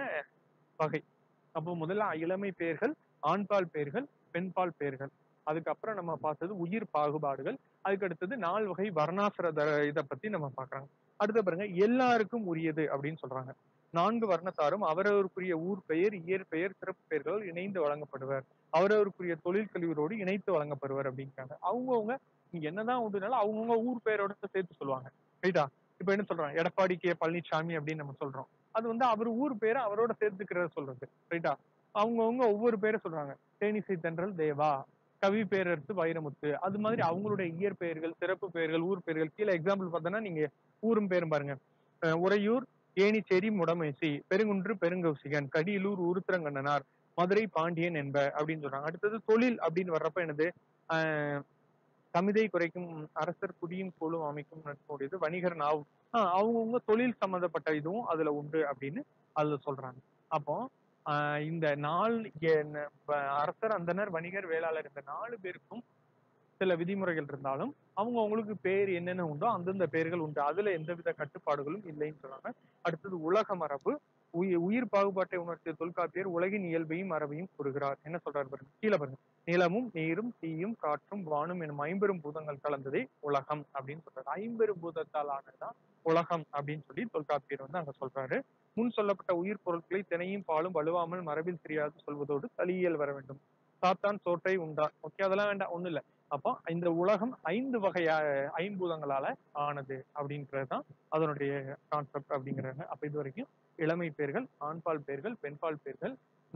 வகை அப்போ முதல்ல இளமை பெயர்கள் ஆண்பால் பெயர்கள் பெண்பால் பெயர்கள் அதுக்கப்புறம் நம்ம பார்த்தது உயிர் பாகுபாடுகள் அதுக்கு அடுத்தது நால் வகை வர்ணாசிர த- இத பத்தி நம்ம பார்க்கறாங்க அடுத்து பாருங்க எல்லாருக்கும் உரியது அப்படின்னு சொல்றாங்க நான்கு வர்ணத்தாரும் அவரவருக்குரிய ஊர் பெயர் இயற்பெயர் சிறப்பு பெயர்கள் இணைந்து வழங்கப்படுவர் அவரவருக்குரிய தொழில் கல்வியோடு இணைத்து வழங்கப்படுவர் அப்படிங்கிறாங்க அவங்கவுங்க நீங்க என்னதான் உண்டுனாலும் அவங்கவுங்க ஊர் பெயரோட சேர்த்து சொல்லுவாங்க ரைட்டா இப்ப என்ன சொல்றாங்க எடப்பாடி கே பழனிசாமி அப்படின்னு நம்ம சொல்றோம் அது வந்து அவர் ஊர் பேரை அவரோட சேர்த்துக்கிறத சொல்றது ரைட்டா அவங்கவுங்க ஒவ்வொரு பேரை சொல்றாங்க தேனிசை தென்றல் தேவா கவி பேரரசு வைரமுத்து அது மாதிரி அவங்களுடைய இயற்பெயர்கள் சிறப்பு பெயர்கள் ஊர் பெயர்கள் கீழே எக்ஸாம்பிள் பார்த்தோன்னா நீங்க ஊரும் பேரும் பாருங்க அஹ் உறையூர் ஏனிச்சேரி முடமேசி பெருங்குன்று பெருங்கௌசிகன் கடியலூர் உருத்திரங்கண்ணனார் மதுரை பாண்டியன் என்ப அப்படின்னு சொல்றாங்க அடுத்தது தொழில் அப்படின்னு வர்றப்ப என்னது ஆஹ் சமிதை குறைக்கும் அரசர் குடியும் கோலும் அமைக்கும் நட்புடையது வணிகர் நாவும் ஆஹ் அவங்கவுங்க தொழில் சம்பந்தப்பட்ட இதுவும் அதுல உண்டு அப்படின்னு அதுல சொல்றாங்க அப்போ ஆஹ் இந்த நாலு என்ன, வ- அரசர் அந்தனர் வணிகர் வேளாளர் இந்த நாலு பேருக்கும் சில விதிமுறைகள் இருந்தாலும் அவங்க அவங்களுக்கு பேர் என்னென்ன உண்டோ அந்தந்த பேர்கள் உண்டு அதுல எந்தவித கட்டுப்பாடுகளும் இல்லைன்னு சொல்றாங்க அடுத்தது உலக மரபு உயிர் உயிர் பாகுபாட்டை உணர்த்திய தொல்காப்பியர் உலகின் இயல்பையும் மரபையும் கூறுகிறார் என்ன சொல்றாரு பாருங்க கீழே பாருங்க நிலமும் நீரும் தீயும் காற்றும் வானும் எனும் ஐம்பெரும் பூதங்கள் கலந்ததே உலகம் அப்படின்னு சொல்றாரு ஐம்பெரும் பூதத்தால் ஆனதுதான் உலகம் அப்படின்னு சொல்லி தொல்காப்பியர் வந்து அங்க சொல்றாரு முன் சொல்லப்பட்ட உயிர் பொருட்களை தினையும் பாலும் வலுவாமல் மரபில் தெரியாது சொல்வதோடு தலியல் வர வேண்டும் சாத்தான் சோற்றை உண்டான் ஓகே அதெல்லாம் வேண்டாம் ஒண்ணு இல்ல அப்போ இந்த உலகம் ஐந்து வகையா ஐம்பூதங்களால ஆனது அப்படின்றதுதான் அதனுடைய கான்செப்ட் அப்படிங்கிறாங்க அப்ப இது வரைக்கும் இளமை பேர்கள் ஆண்பால் பேர்கள் பெண்பால் பேர்கள்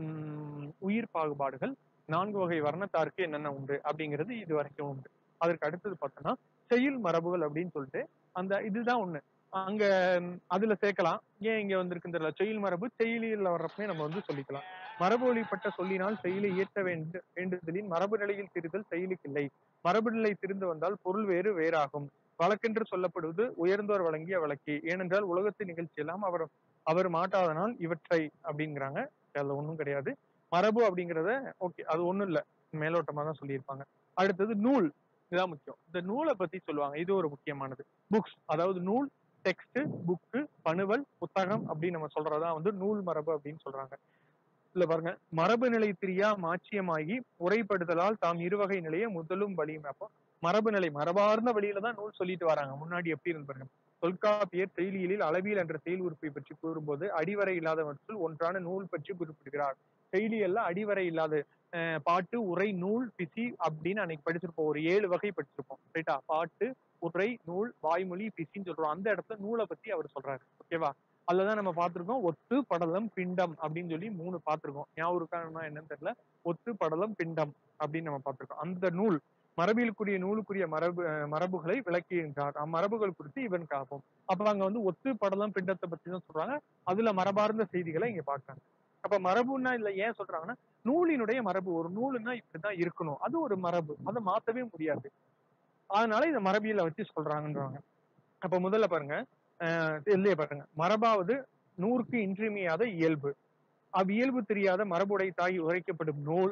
உம் உயிர் பாகுபாடுகள் நான்கு வகை வர்ணத்தாருக்கு என்னென்ன உண்டு அப்படிங்கிறது இது வரைக்கும் உண்டு அதற்கு அடுத்தது பார்த்தோம்னா செயல் மரபுகள் அப்படின்னு சொல்லிட்டு அந்த இதுதான் ஒண்ணு அங்க ம், அதுல சேர்க்கலாம் ஏன் இங்க வந்திருக்குன்னு தெரியல செயல் மரபு செயலியில் வர்றப்பமே நம்ம வந்து சொல்லிக்கலாம் மரபு வழிப்பட்ட சொல்லினால் செயலை இயற்ற வேண்டு வேண்டுதலின் மரபு நிலையில் திரிதல் செயலுக்கு இல்லை மரபு நிலை திரிந்து வந்தால் பொருள் வேறு வேறாகும் வழக்கென்று சொல்லப்படுவது உயர்ந்தோர் வழங்கிய வழக்கு ஏனென்றால் உலகத்து நிகழ்ச்சி எல்லாம் அவர் அவர் மாட்டாதனால் இவற்றை அப்படிங்கிறாங்க அதுல ஒண்ணும் கிடையாது மரபு அப்படிங்கறத ஓகே அது ஒண்ணும் இல்ல மேலோட்டமா தான் சொல்லியிருப்பாங்க அடுத்தது நூல் இதுதான் முக்கியம் இந்த நூலை பத்தி சொல்லுவாங்க இது ஒரு முக்கியமானது புக்ஸ் அதாவது நூல் டெக்ஸ்ட் புக்கு பணுவல் புத்தகம் அப்படின்னு நம்ம சொல்றதா வந்து நூல் மரபு அப்படின்னு சொல்றாங்க இல்ல பாருங்க மரபு நிலை திரியா மாச்சியமாகி உரைப்படுதலால் தாம் இருவகை நிலைய முதலும் வழியும் அப்போ மரபு நிலை மரபார்ந்த வழியில தான் நூல் சொல்லிட்டு வராங்க முன்னாடி எப்படி இருந்து பாருங்க தொல்காப்பியர் செயலியலில் அளவியல் என்ற செயல் உறுப்பை பற்றி கூறும்போது அடிவரை இல்லாதவற்றுள் ஒன்றான நூல் பற்றி குறிப்பிடுகிறார் செயலியல்ல அடிவரை இல்லாத அஹ், பாட்டு உரை நூல் பிசி அப்படின்னு அன்னைக்கு படிச்சிருப்போம் ஒரு ஏழு வகை படிச்சிருப்போம் ரைட்டா பாட்டு உரை நூல் வாய்மொழி பிசின்னு சொல்றோம் அந்த இடத்துல நூலை பத்தி அவர் சொல்றாரு ஓகேவா அதுலதான் நம்ம பார்த்திருக்கோம் ஒத்து படலம் பிண்டம் அப்படின்னு சொல்லி மூணு பார்த்திருக்கோம் ஞாபகம் இருக்கான்னா என்னன்னு தெரியல ஒத்து படலம் பிண்டம் அப்படின்னு நம்ம பார்த்திருக்கோம் அந்த நூல் மரபியலுக்குரிய நூலுக்குரிய மரபு அஹ் மரபுகளை விளக்குகின்றார் அம்மரபுகள் குறித்து இவன் காப்போம் அப்ப அங்க வந்து ஒத்து படலம் பிண்டத்தை பத்தி தான் சொல்றாங்க அதுல மரபார்ந்த செய்திகளை இங்க பார்க்கறாங்க அப்ப மரபுன்னா இல்ல ஏன் சொல்றாங்கன்னா நூலினுடைய மரபு ஒரு நூலுன்னா இப்படிதான் இருக்கணும் அது ஒரு மரபு அதை மாத்தவே முடியாது அதனால இத மரபியலை வச்சு சொல்றாங்கன்றாங்க அப்ப முதல்ல பாருங்க அஹ் இல்லையே பாருங்க மரபாவது நூறுக்கு இன்றியமையாத இயல்பு அவ்வியல்பு தெரியாத மரபுடை தாய் உரைக்கப்படும் நூல்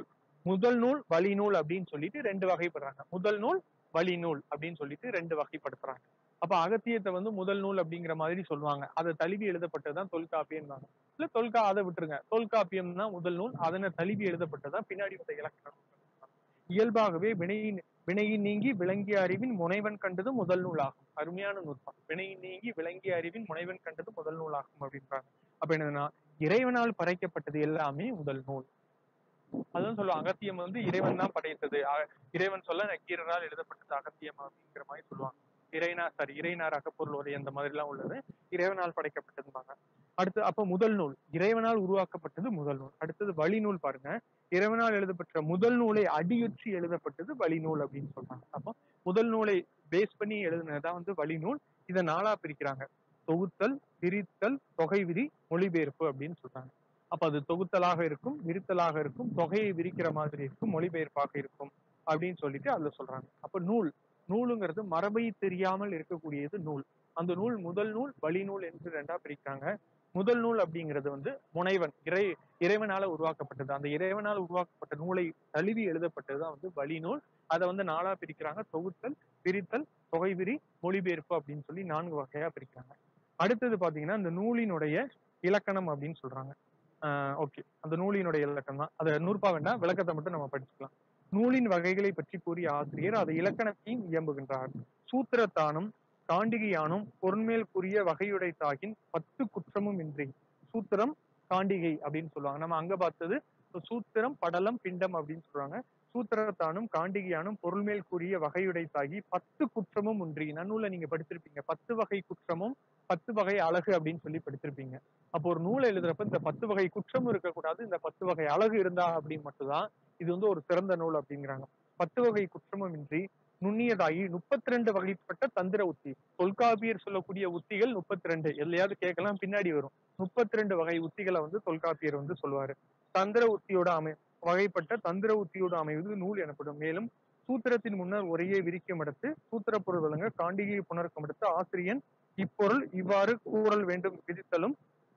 முதல் நூல் வழி நூல் அப்படின்னு சொல்லிட்டு ரெண்டு வகைப்படுறாங்க முதல் நூல் வழி நூல் அப்படின்னு சொல்லிட்டு ரெண்டு வகைப்படுத்துறாங்க அப்ப அகத்தியத்தை வந்து முதல் நூல் அப்படிங்கிற மாதிரி சொல்லுவாங்க அதை தழுவி எழுதப்பட்டதுதான் தொல்காப்பியம் இல்ல தொல்கா அதை விட்டுருங்க தொல்காப்பியம் தான் முதல் நூல் அதனை தழுவி எழுதப்பட்டதுதான் பின்னாடி வந்த இலக்கணம் இயல்பாகவே வினையின் வினையின் நீங்கி விளங்கிய அறிவின் முனைவன் கண்டது முதல் நூலாகும் அருமையான நூற்பான் வினையின் நீங்கி விளங்கிய அறிவின் முனைவன் கண்டது முதல் நூலாகும் அப்படின்றாங்க அப்ப என்னதுன்னா இறைவனால் படைக்கப்பட்டது எல்லாமே முதல் நூல் அதுதான் சொல்லுவாங்க அகத்தியம் வந்து இறைவன் தான் படைத்தது அ- இறைவன் சொல்ல நக்கீரரால் எழுதப்பட்டது அகத்தியம் அப்படிங்கிற மாதிரி சொல்லுவாங்க இறைனார் சாரி இறைனார் அகப்பொருள் உரை அந்த மாதிரி எல்லாம் உள்ளது இறைவனால் படைக்கப்பட்டதும்பாங்க அடுத்து அப்ப முதல் நூல் இறைவனால் உருவாக்கப்பட்டது முதல் நூல் அடுத்தது வழி நூல் பாருங்க இறைவனால் எழுதப்பட்ட முதல் நூலை அடியுற்றி எழுதப்பட்டது வழி நூல் அப்படின்னு சொல்றாங்க அப்போ முதல் நூலை பேஸ் பண்ணி எழுதுனதுதான் வந்து வழி நூல் இதை நாளா பிரிக்கிறாங்க தொகுத்தல் பிரித்தல் தொகை விதி மொழிபெயர்ப்பு அப்படின்னு சொல்றாங்க அப்ப அது தொகுத்தலாக இருக்கும் விரித்தலாக இருக்கும் தொகையை விரிக்கிற மாதிரி இருக்கும் மொழிபெயர்ப்பாக இருக்கும் அப்படின்னு சொல்லிட்டு அதுல சொல்றாங்க அப்ப நூல் நூலுங்கிறது மரபை தெரியாமல் இருக்கக்கூடியது நூல் அந்த நூல் முதல் நூல் வழி நூல் என்று ரெண்டா பிரிக்கிறாங்க முதல் நூல் அப்படிங்கிறது வந்து முனைவன் இறை இறைவனால உருவாக்கப்பட்டது அந்த இறைவனால் உருவாக்கப்பட்ட நூலை தழுவி எழுதப்பட்டதுதான் வந்து வழி நூல் அதை வந்து நாலா பிரிக்கிறாங்க தொகுத்தல் பிரித்தல் தொகைவிரி மொழிபெயர்ப்பு அப்படின்னு சொல்லி நான்கு வகையா பிரிக்கிறாங்க அடுத்தது பாத்தீங்கன்னா இந்த நூலினுடைய இலக்கணம் அப்படின்னு சொல்றாங்க ஓகே அந்த நூலினுடைய இலக்கணம் தான் அதை நூற்பா வேண்டாம் விளக்கத்தை மட்டும் நம்ம படிச்சுக்கலாம் நூலின் வகைகளை பற்றி கூறிய ஆசிரியர் அதை இலக்கணத்தையும் இயம்புகின்றார் சூத்திரத்தானும் காண்டிகையானும் பொருண்மேல் கூறிய வகையுடைத்தாகின் பத்து குற்றமும் இன்றி சூத்திரம் காண்டிகை அப்படின்னு சொல்லுவாங்க நம்ம அங்க பார்த்தது சூத்திரம் படலம் பிண்டம் அப்படின்னு சொல்றாங்க சூத்திரத்தானும் காண்டிகையானும் பொருள்மேல் கூறிய வகையுடைத்தாகி பத்து குற்றமும் ஒன்றி நன்னூல நீங்க படிச்சிருப்பீங்க பத்து வகை குற்றமும் பத்து வகை அழகு அப்படின்னு சொல்லி படிச்சிருப்பீங்க அப்போ ஒரு நூலை எழுதுறப்ப இந்த பத்து வகை குற்றமும் இருக்கக்கூடாது இந்த பத்து வகை அழகு இருந்தா அப்படின்னு மட்டும்தான் இது வந்து ஒரு சிறந்த நூல் அப்படிங்கிறாங்க பத்து வகை குற்றமும் இன்றி நுண்ணியதாகி முப்பத்தி ரெண்டு வகைப்பட்ட தந்திர உத்தி தொல்காப்பியர் சொல்லக்கூடிய உத்திகள் முப்பத்தி ரெண்டு எல்லையாவது கேட்கலாம் பின்னாடி வரும் முப்பத்தி ரெண்டு வகை உத்திகளை வந்து தொல்காப்பியர் வந்து சொல்லுவாரு தந்திர உத்தியோட அமை வகைப்பட்ட தந்திர உத்தியோடு அமைவது நூல் எனப்படும் மேலும் சூத்திரத்தின் முன்னர் உரையை விரிக்கும் இடத்து சூத்திர பொருள் வழங்க காண்டிகையை புணர்க்கும் இடத்து ஆசிரியன் இப்பொருள் இவ்வாறு கூறல் வேண்டும் விதித்தலும்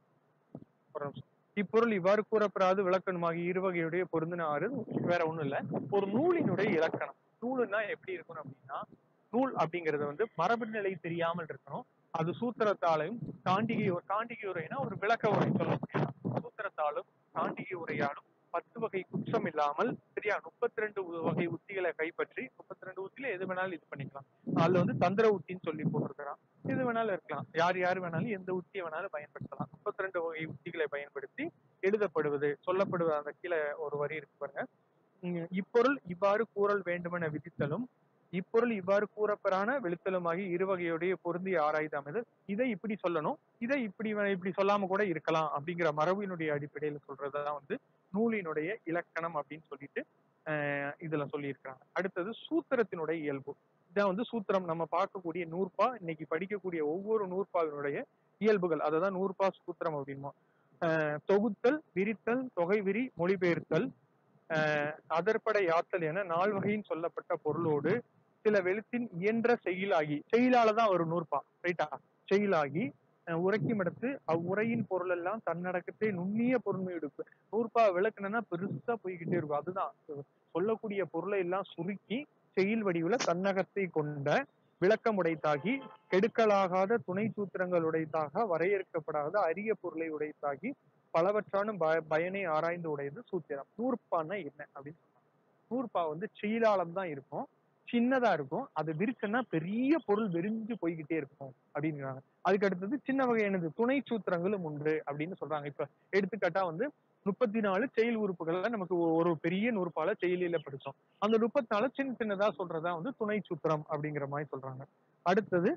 ஒரு நிமிஷம். இப்பொருள் இவ்வாறு கூறப்படாது விளக்கணுமாகி இருவகையுடைய பொருந்தின ஆறு வேற ஒண்ணும் இல்ல ஒரு நூலினுடைய இலக்கணம் நூலுன்னா எப்படி இருக்கணும் அப்படின்னா நூல் அப்படிங்கறது வந்து மரபு நிலை தெரியாமல் இருக்கணும் அது சூத்திரத்தாலும் காண்டிகை ஒரு காண்டிகை உரைனா ஒரு விளக்க உரை சொல்ல முடியும் சூத்திரத்தாலும் காண்டிகை உரையாலும் பத்து வகை குற்றம் இல்லாமல் சரியா முப்பத்தி ரெண்டு வகை உத்திகளை கைப்பற்றி முப்பத்தி ரெண்டு உத்தியில எது வேணாலும் இது பண்ணிக்கலாம் அதுல வந்து தந்திர உத்தின்னு சொல்லி போட்டிருக்கிறான் எது வேணாலும் இருக்கலாம் யார் யார் வேணாலும் எந்த உத்தியை வேணாலும் பயன்படுத்தலாம் முப்பத்தி ரெண்டு வகை உத்திகளை பயன்படுத்தி எழுதப்படுவது சொல்லப்படுவது அந்த கீழே ஒரு வரி இருக்கு பாருங்க உம் இப்பொருள் இவ்வாறு கூறல் வேண்டுமென விதித்தலும் இப்பொருள் இவ்வாறு கூறப்பெறான வெளித்தலுமாகி இருவகையுடைய பொருந்திய ஆராய்ந்து அமைதல் இதை இப்படி சொல்லணும் இதை இப்படி வே- இப்படி சொல்லாம கூட இருக்கலாம் அப்படிங்கிற மரபினுடைய அடிப்படையில சொல்றதுதான் வந்து நூலினுடைய இலக்கணம் அப்படின்னு சொல்லிட்டு ஆஹ் இதுல சொல்லியிருக்கிறாங்க அடுத்தது சூத்திரத்தினுடைய இயல்பு இதான் வந்து சூத்திரம் நம்ம பார்க்கக்கூடிய நூற்பா இன்னைக்கு படிக்கக்கூடிய ஒவ்வொரு நூற்பாவினுடைய இயல்புகள் அததான் நூற்பா சூத்திரம் அப்படிமோ ஆஹ் தொகுத்தல் விரித்தல் தொகை விரி மொழிபெயர்த்தல் ஆஹ் அதற்படை யாத்தல் என நால்வகையின் சொல்லப்பட்ட பொருளோடு சில வெளுத்தின் இயன்ற செயலாகி செயலால தான் ஒரு நூற்பா ரைட்டா செயலாகி அஹ் உரைக்கும் இடத்து அவ்வுரையின் பொருள் எல்லாம் தன்னடக்கத்தை நுண்ணிய பொருண்மை எடுப்பு நூற்பா விளக்குனா பெருசா போய்கிட்டே இருக்கும் அதுதான் சொல்லக்கூடிய பொருளை எல்லாம் சுருக்கி செயல் வடிவுல தன்னகத்தை கொண்ட விளக்கம் உடைத்தாகி கெடுக்கலாகாத துணை சூத்திரங்கள் உடைத்தாக வரையறுக்கப்படாத அரிய பொருளை உடைத்தாகி பலவற்றானும் ப பயனை ஆராய்ந்து உடையது சூத்திரம் நூற்பான்னா என்ன அப்படின்னு சொன்னாங்க நூற்பா வந்து செயலாளம் தான் இருக்கும் சின்னதா இருக்கும் அது விரிச்சுன்னா பெரிய பொருள் விரிஞ்சு போய்கிட்டே இருக்கும் அப்படிங்கிறாங்க அதுக்கு அடுத்தது சின்ன வகையானது துணை சூத்திரங்களும் உண்டு அப்படின்னு சொல்றாங்க இப்ப எடுத்துக்காட்டா வந்து முப்பத்தி நாலு செயல் உறுப்புகள்ல நமக்கு ஒ- ஒரு பெரிய நூற்பால செயலில படிச்சோம் அந்த முப்பத்தி நாலு சின்ன சின்னதா சொல்றதா வந்து துணை சூத்திரம் அப்படிங்கிற மாதிரி சொல்றாங்க அடுத்தது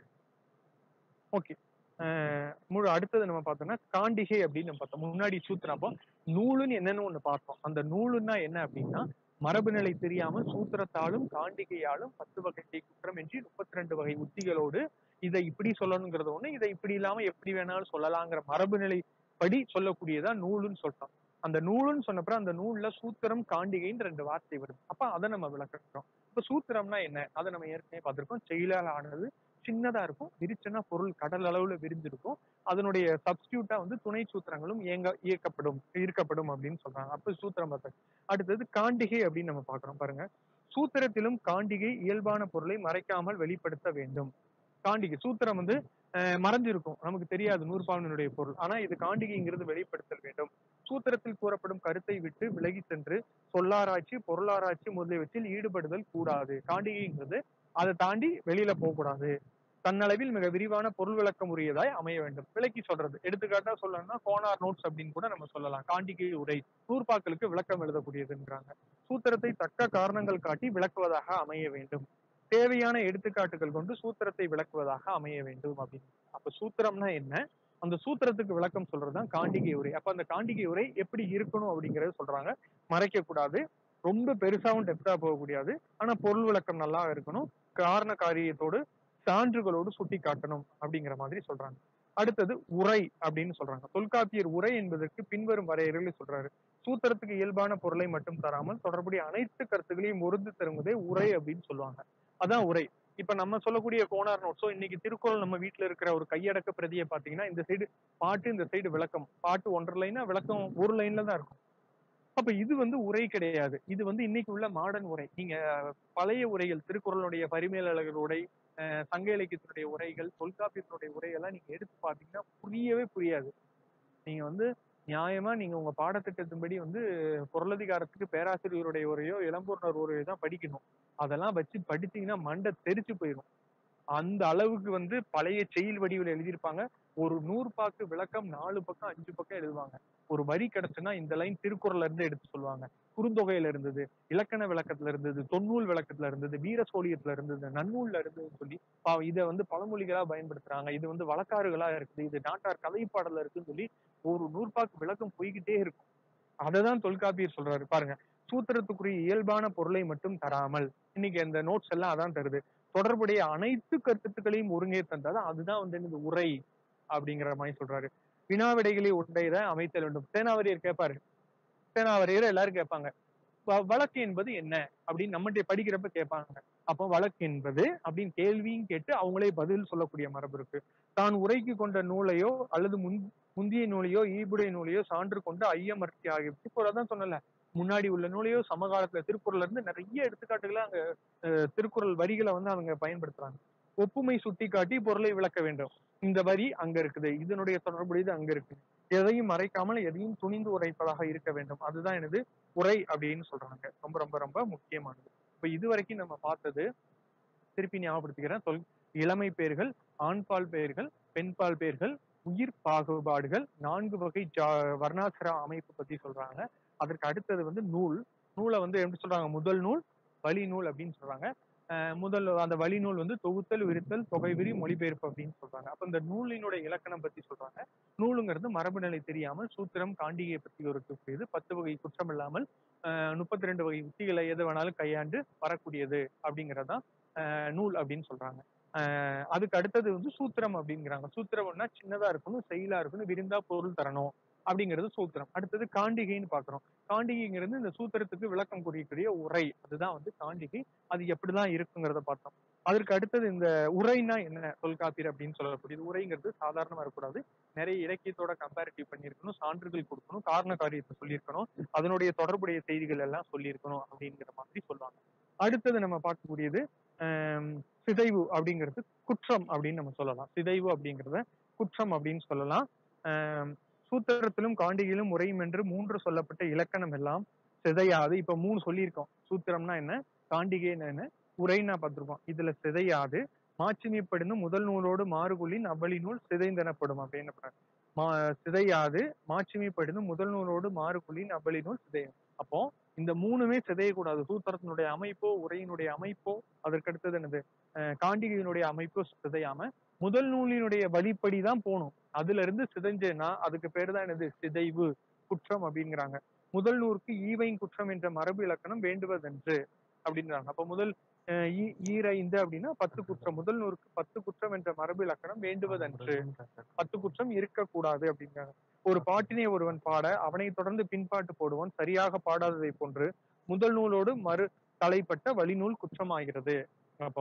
ஓகே முழு அடுத்தது நம்ம பார்த்தோம்னா காண்டிகை அப்படின்னு நம்ம பார்த்தோம் முன்னாடி சூத்திரம் அப்போ நூலுன்னு என்னன்னு ஒண்ணு பார்த்தோம் அந்த நூலுன்னா என்ன அப்படின்னா மரபு நிலை தெரியாமல் சூத்திரத்தாலும் காண்டிகையாலும் பத்து வகை குற்றம் என்று முப்பத்தி ரெண்டு வகை உத்திகளோடு இதை இப்படி சொல்லணுங்கிறது ஒண்ணு இதை இப்படி இல்லாம எப்படி வேணாலும் சொல்லலாங்கிற மரபு நிலை படி சொல்லக்கூடியதா நூலுன்னு சொல்றோம் அந்த நூலுன்னு சொன்னப்பறம் அந்த நூல்ல சூத்திரம் காண்டிகைன்னு ரெண்டு வார்த்தை வருது அப்ப அதை நம்ம விளக்குறோம் இப்ப சூத்திரம்னா என்ன அதை நம்ம ஏற்கனவே பார்த்திருக்கோம் செயலால் ஆனது சின்னதா இருக்கும் விரிச்சனா பொருள் கடல் அளவுல விரிஞ்சிருக்கும் அதனுடைய சப்ஸ்டியூட்டா வந்து துணை சூத்திரங்களும் இயங்க இயக்கப்படும் இருக்கப்படும் அப்படின்னு சொல்றாங்க அப்ப சூத்திரம் பார்த்தா அடுத்தது காண்டிகை அப்படின்னு நம்ம பாக்குறோம் பாருங்க சூத்திரத்திலும் காண்டிகை இயல்பான பொருளை மறைக்காமல் வெளிப்படுத்த வேண்டும் காண்டிகை சூத்திரம் வந்து அஹ், மறைஞ்சிருக்கும் நமக்கு தெரியாது நூற்பாவினுடைய பொருள் ஆனா இது காண்டிகைங்கிறது வெளிப்படுத்தல் வேண்டும் சூத்திரத்தில் கூறப்படும் கருத்தை விட்டு விலகி சென்று சொல்லாராய்ச்சி பொருளாராய்ச்சி முதலியவற்றில் ஈடுபடுதல் கூடாது காண்டிகைங்கிறது அதை தாண்டி வெளியில போக கூடாது தன்னளவில் மிக விரிவான பொருள் விளக்கம் உரியதாய் அமைய வேண்டும் விளக்கி சொல்றது எடுத்துக்காட்டா சொல்லணும்னா கோனார் நோட்ஸ் அப்படின்னு கூட நம்ம சொல்லலாம் காண்டிகை உரை நூற்பாக்களுக்கு விளக்கம் எழுதக்கூடியதுன்றாங்க சூத்திரத்தை தக்க காரணங்கள் காட்டி விளக்குவதாக அமைய வேண்டும் தேவையான எடுத்துக்காட்டுகள் கொண்டு சூத்திரத்தை விளக்குவதாக அமைய வேண்டும் அப்படின்னு அப்ப சூத்திரம்னா என்ன அந்த சூத்திரத்துக்கு விளக்கம் சொல்றதுதான் காண்டிகை உரை அப்ப அந்த காண்டிகை உரை எப்படி இருக்கணும் அப்படிங்கறத சொல்றாங்க மறைக்க கூடாது ரொம்ப பெருசாவும் டெப்தா போகக்கூடாது ஆனா பொருள் விளக்கம் நல்லா இருக்கணும் காரண காரியத்தோடு சான்றுகளோடு சுட்டி காட்டணும் அப்படிங்கிற மாதிரி சொல்றாங்க அடுத்தது உரை அப்படின்னு சொல்றாங்க தொல்காப்பியர் உரை என்பதற்கு பின்வரும் வரையறைகளை சொல்றாரு சூத்திரத்துக்கு இயல்பான பொருளை மட்டும் தராமல் தொடர்புடைய அனைத்து கருத்துக்களையும் ஒருந்து தருவதே உரை அப்படின்னு சொல்லுவாங்க அதான் உரை இப்ப நம்ம சொல்லக்கூடிய கோனார் நோட்ஸோ இன்னைக்கு திருக்குறள் நம்ம வீட்ல இருக்கிற ஒரு கையடக்க பிரதியை பாத்தீங்கன்னா இந்த சைடு பாட்டு இந்த சைடு விளக்கம் பாட்டு ஒன்றரை லைனா விளக்கம் ஒரு லைன்ல தான் இருக்கும் அப்ப இது வந்து உரை கிடையாது இது வந்து இன்னைக்கு உள்ள மாடர்ன் உரை நீங்க பழைய உரைகள் திருக்குறளுடைய பரிமேலழகர் உரை அஹ் சங்க இலக்கியத்தினுடைய உரைகள் தொல்காப்பியத்தினுடைய உரையெல்லாம் நீங்க எடுத்து பாத்தீங்கன்னா புரியவே புரியாது நீங்க வந்து நியாயமா நீங்க உங்க பாடத்திட்டத்தின்படி வந்து பொருளதிகாரத்துக்கு பேராசிரியருடைய உரையோ இளம்பூர்ணர் உரையோ தான் படிக்கணும் அதெல்லாம் வச்சு படிச்சீங்கன்னா மண்டை தெரிச்சு போயிடும் அந்த அளவுக்கு வந்து பழைய செயல் வடிவில் எழுதியிருப்பாங்க ஒரு நூறுபாக்கு விளக்கம் நாலு பக்கம் அஞ்சு பக்கம் எழுதுவாங்க ஒரு வரி கிடைச்சுன்னா இந்த லைன் திருக்குறள்ல இருந்து எடுத்து சொல்லுவாங்க குறுந்தொகையில இருந்தது இலக்கண விளக்கத்துல இருந்தது தொன்னூல் விளக்கத்துல இருந்தது வீர சோழியத்துல இருந்தது நன்னூல்ல இருந்ததுன்னு சொல்லி பாவம் இதை வந்து பழமொழிகளா பயன்படுத்துறாங்க இது வந்து வழக்காறுகளா இருக்குது இது நாட்டார் கதைப்பாடல இருக்குன்னு சொல்லி ஒரு நூற்பாக்கு விளக்கம் போய்கிட்டே இருக்கும் அததான் தொல்காப்பியர் சொல்றாரு பாருங்க சூத்திரத்துக்குரிய இயல்பான பொருளை மட்டும் தராமல் இன்னைக்கு இந்த நோட்ஸ் எல்லாம் அதான் தருது தொடர்புடைய அனைத்து கருத்துக்களையும் ஒருங்கே தந்தது அதுதான் வந்து என்னது உரை அப்படிங்கிற மாதிரி சொல்றாரு வினாவிடைகளை உடையத அமைத்தல் வேண்டும் சேனாவரியர் கேட்பாரு சேனாவரியர் எல்லாரும் கேட்பாங்க வ- வழக்கு என்பது என்ன அப்படின்னு நம்மகிட்ட படிக்கிறப்ப கேட்பாங்க அப்போ வழக்கு என்பது அப்படின்னு கேள்வியும் கேட்டு அவங்களே பதில் சொல்லக்கூடிய மரபு இருக்கு தான் உரைக்கு கொண்ட நூலையோ அல்லது முன் முந்திய நூலையோ ஈபுடைய நூலையோ சான்று கொண்டு ஐயமர்த்தி ஆகியவற்றை இப்போ அதான் சொன்னல முன்னாடி உள்ள நூலையோ சமகாலத்துல திருக்குறள்ல இருந்து நிறைய எடுத்துக்காட்டுகளை அங்க அஹ், திருக்குறள் வரிகளை வந்து அவங்க பயன்படுத்துறாங்க ஒப்புமை சுட்டி காட்டி பொருளை விளக்க வேண்டும் இந்த வரி அங்க இருக்குது இதனுடைய தொடர்புடையது அங்க இருக்கு எதையும் மறைக்காமல் எதையும் துணிந்து உரைப்பதாக இருக்க வேண்டும் அதுதான் எனது உரை அப்படின்னு சொல்றாங்க ரொம்ப ரொம்ப ரொம்ப முக்கியமானது இப்ப இது வரைக்கும் நம்ம பார்த்தது திருப்பி ஞாபகப்படுத்திக்கிறேன் சொல் இளமை பெயர்கள் ஆண்பால் பெயர்கள் பெண்பால் பெயர்கள் உயிர் பாகுபாடுகள் நான்கு வகை ஜா வர்ணாசிர அமைப்பு பத்தி சொல்றாங்க அதற்கு அடுத்தது வந்து நூல் நூலை வந்து எப்படி சொல்றாங்க முதல் நூல் வழி நூல் அப்படின்னு சொல்றாங்க அஹ் முதல் அந்த வழி நூல் வந்து தொகுத்தல் விரித்தல் தொகைவிரி மொழிபெயர்ப்பு அப்படின்னு சொல்றாங்க அப்ப இந்த நூலினுடைய இலக்கணம் பத்தி சொல்றாங்க நூலுங்கிறது மரபு நிலை தெரியாமல் சூத்திரம் காண்டிகையை பற்றி ஒரு கூடியது பத்து வகை குற்றம் இல்லாமல் முப்பத்தி ரெண்டு வகை உத்திகளை எது வேணாலும் கையாண்டு வரக்கூடியது அப்படிங்கறதுதான் அஹ் நூல் அப்படின்னு சொல்றாங்க அஹ் அதுக்கு அடுத்தது வந்து சூத்திரம் அப்படிங்கிறாங்க சூத்திரம்னா சின்னதா இருக்கணும் செயலா இருக்கணும் விரிந்தா பொருள் தரணும் அப்படிங்கிறது சூத்திரம் அடுத்தது காண்டிகைன்னு பாக்குறோம் காண்டிகைங்கிறது இந்த சூத்திரத்துக்கு விளக்கம் குறிக்கக்கூடிய உரை அதுதான் வந்து காண்டிகை அது எப்படிதான் இருக்குங்கிறத பார்த்தோம் அதற்கு அடுத்தது இந்த உரைனா என்ன தொல்காப்பியர் அப்படின்னு சொல்லக்கூடியது உரைங்கிறது சாதாரணமா இருக்கக்கூடாது நிறைய இலக்கியத்தோட கம்பேரிட்டிவ் பண்ணியிருக்கணும் சான்றுகள் கொடுக்கணும் காரண காரியத்தை சொல்லியிருக்கணும் அதனுடைய தொடர்புடைய செய்திகள் எல்லாம் சொல்லியிருக்கணும் அப்படிங்கிற மாதிரி சொல்லுவாங்க அடுத்தது நம்ம பார்க்கக்கூடியது ஆம், சிதைவு அப்படிங்கிறது குற்றம் அப்படின்னு நம்ம சொல்லலாம் சிதைவு அப்படிங்கிறத குற்றம் அப்படின்னு சொல்லலாம் ஆம், சூத்திரத்திலும் காண்டிகையிலும் உரையும் என்று மூன்று சொல்லப்பட்ட இலக்கணம் எல்லாம் சிதையாது இப்ப மூணு சொல்லியிருக்கோம் சூத்திரம்னா என்ன காண்டிகைன்னா என்ன உரைன்னா பார்த்திருக்கோம் இதுல சிதையாது மாட்சிமைப்படுந்து முதல் நூலோடு மாறுகுலின் அவ்வழி நூல் சிதைந்தெனப்படும் அப்படின்னு சொல்றாங்க. மா சிதையாது மாட்சிமைப்படுந்து முதல் நூலோடு மாறுகுலின் அவ்வழி நூல் சிதையும் அப்போ இந்த மூணுமே சிதையக்கூடாது சூத்திரத்தினுடைய அமைப்போ உரையினுடைய அமைப்போ அதற்கு அடுத்தது என்னது அஹ் காண்டிகையினுடைய அமைப்போ சிதையாம முதல் நூலினுடைய வழிப்படி தான் போகணும் அதுல இருந்து சிதைஞ்சேன்னா அதுக்கு பேர் தான் என்னது சிதைவு குற்றம் அப்படிங்கிறாங்க முதல் நூறுக்கு ஈவையும் குற்றம் என்ற மரபு இலக்கணம் வேண்டுவதென்று அப்படின்றாங்க அப்ப முதல் அஹ் ஈ- ஈரைந்து அப்படின்னா பத்து குற்றம் முதல் நூறுக்கு பத்து குற்றம் என்ற மரபு இலக்கணம் வேண்டுவதன்று பத்து குற்றம் இருக்கக்கூடாது அப்படிங்கிறாங்க ஒரு பாட்டினை ஒருவன் பாட அவனை தொடர்ந்து பின்பாட்டு போடுவான் சரியாக பாடாததை போன்று முதல் நூலோடு மறு தலைப்பட்ட வழிநூல் குற்றமாகிறது அப்போ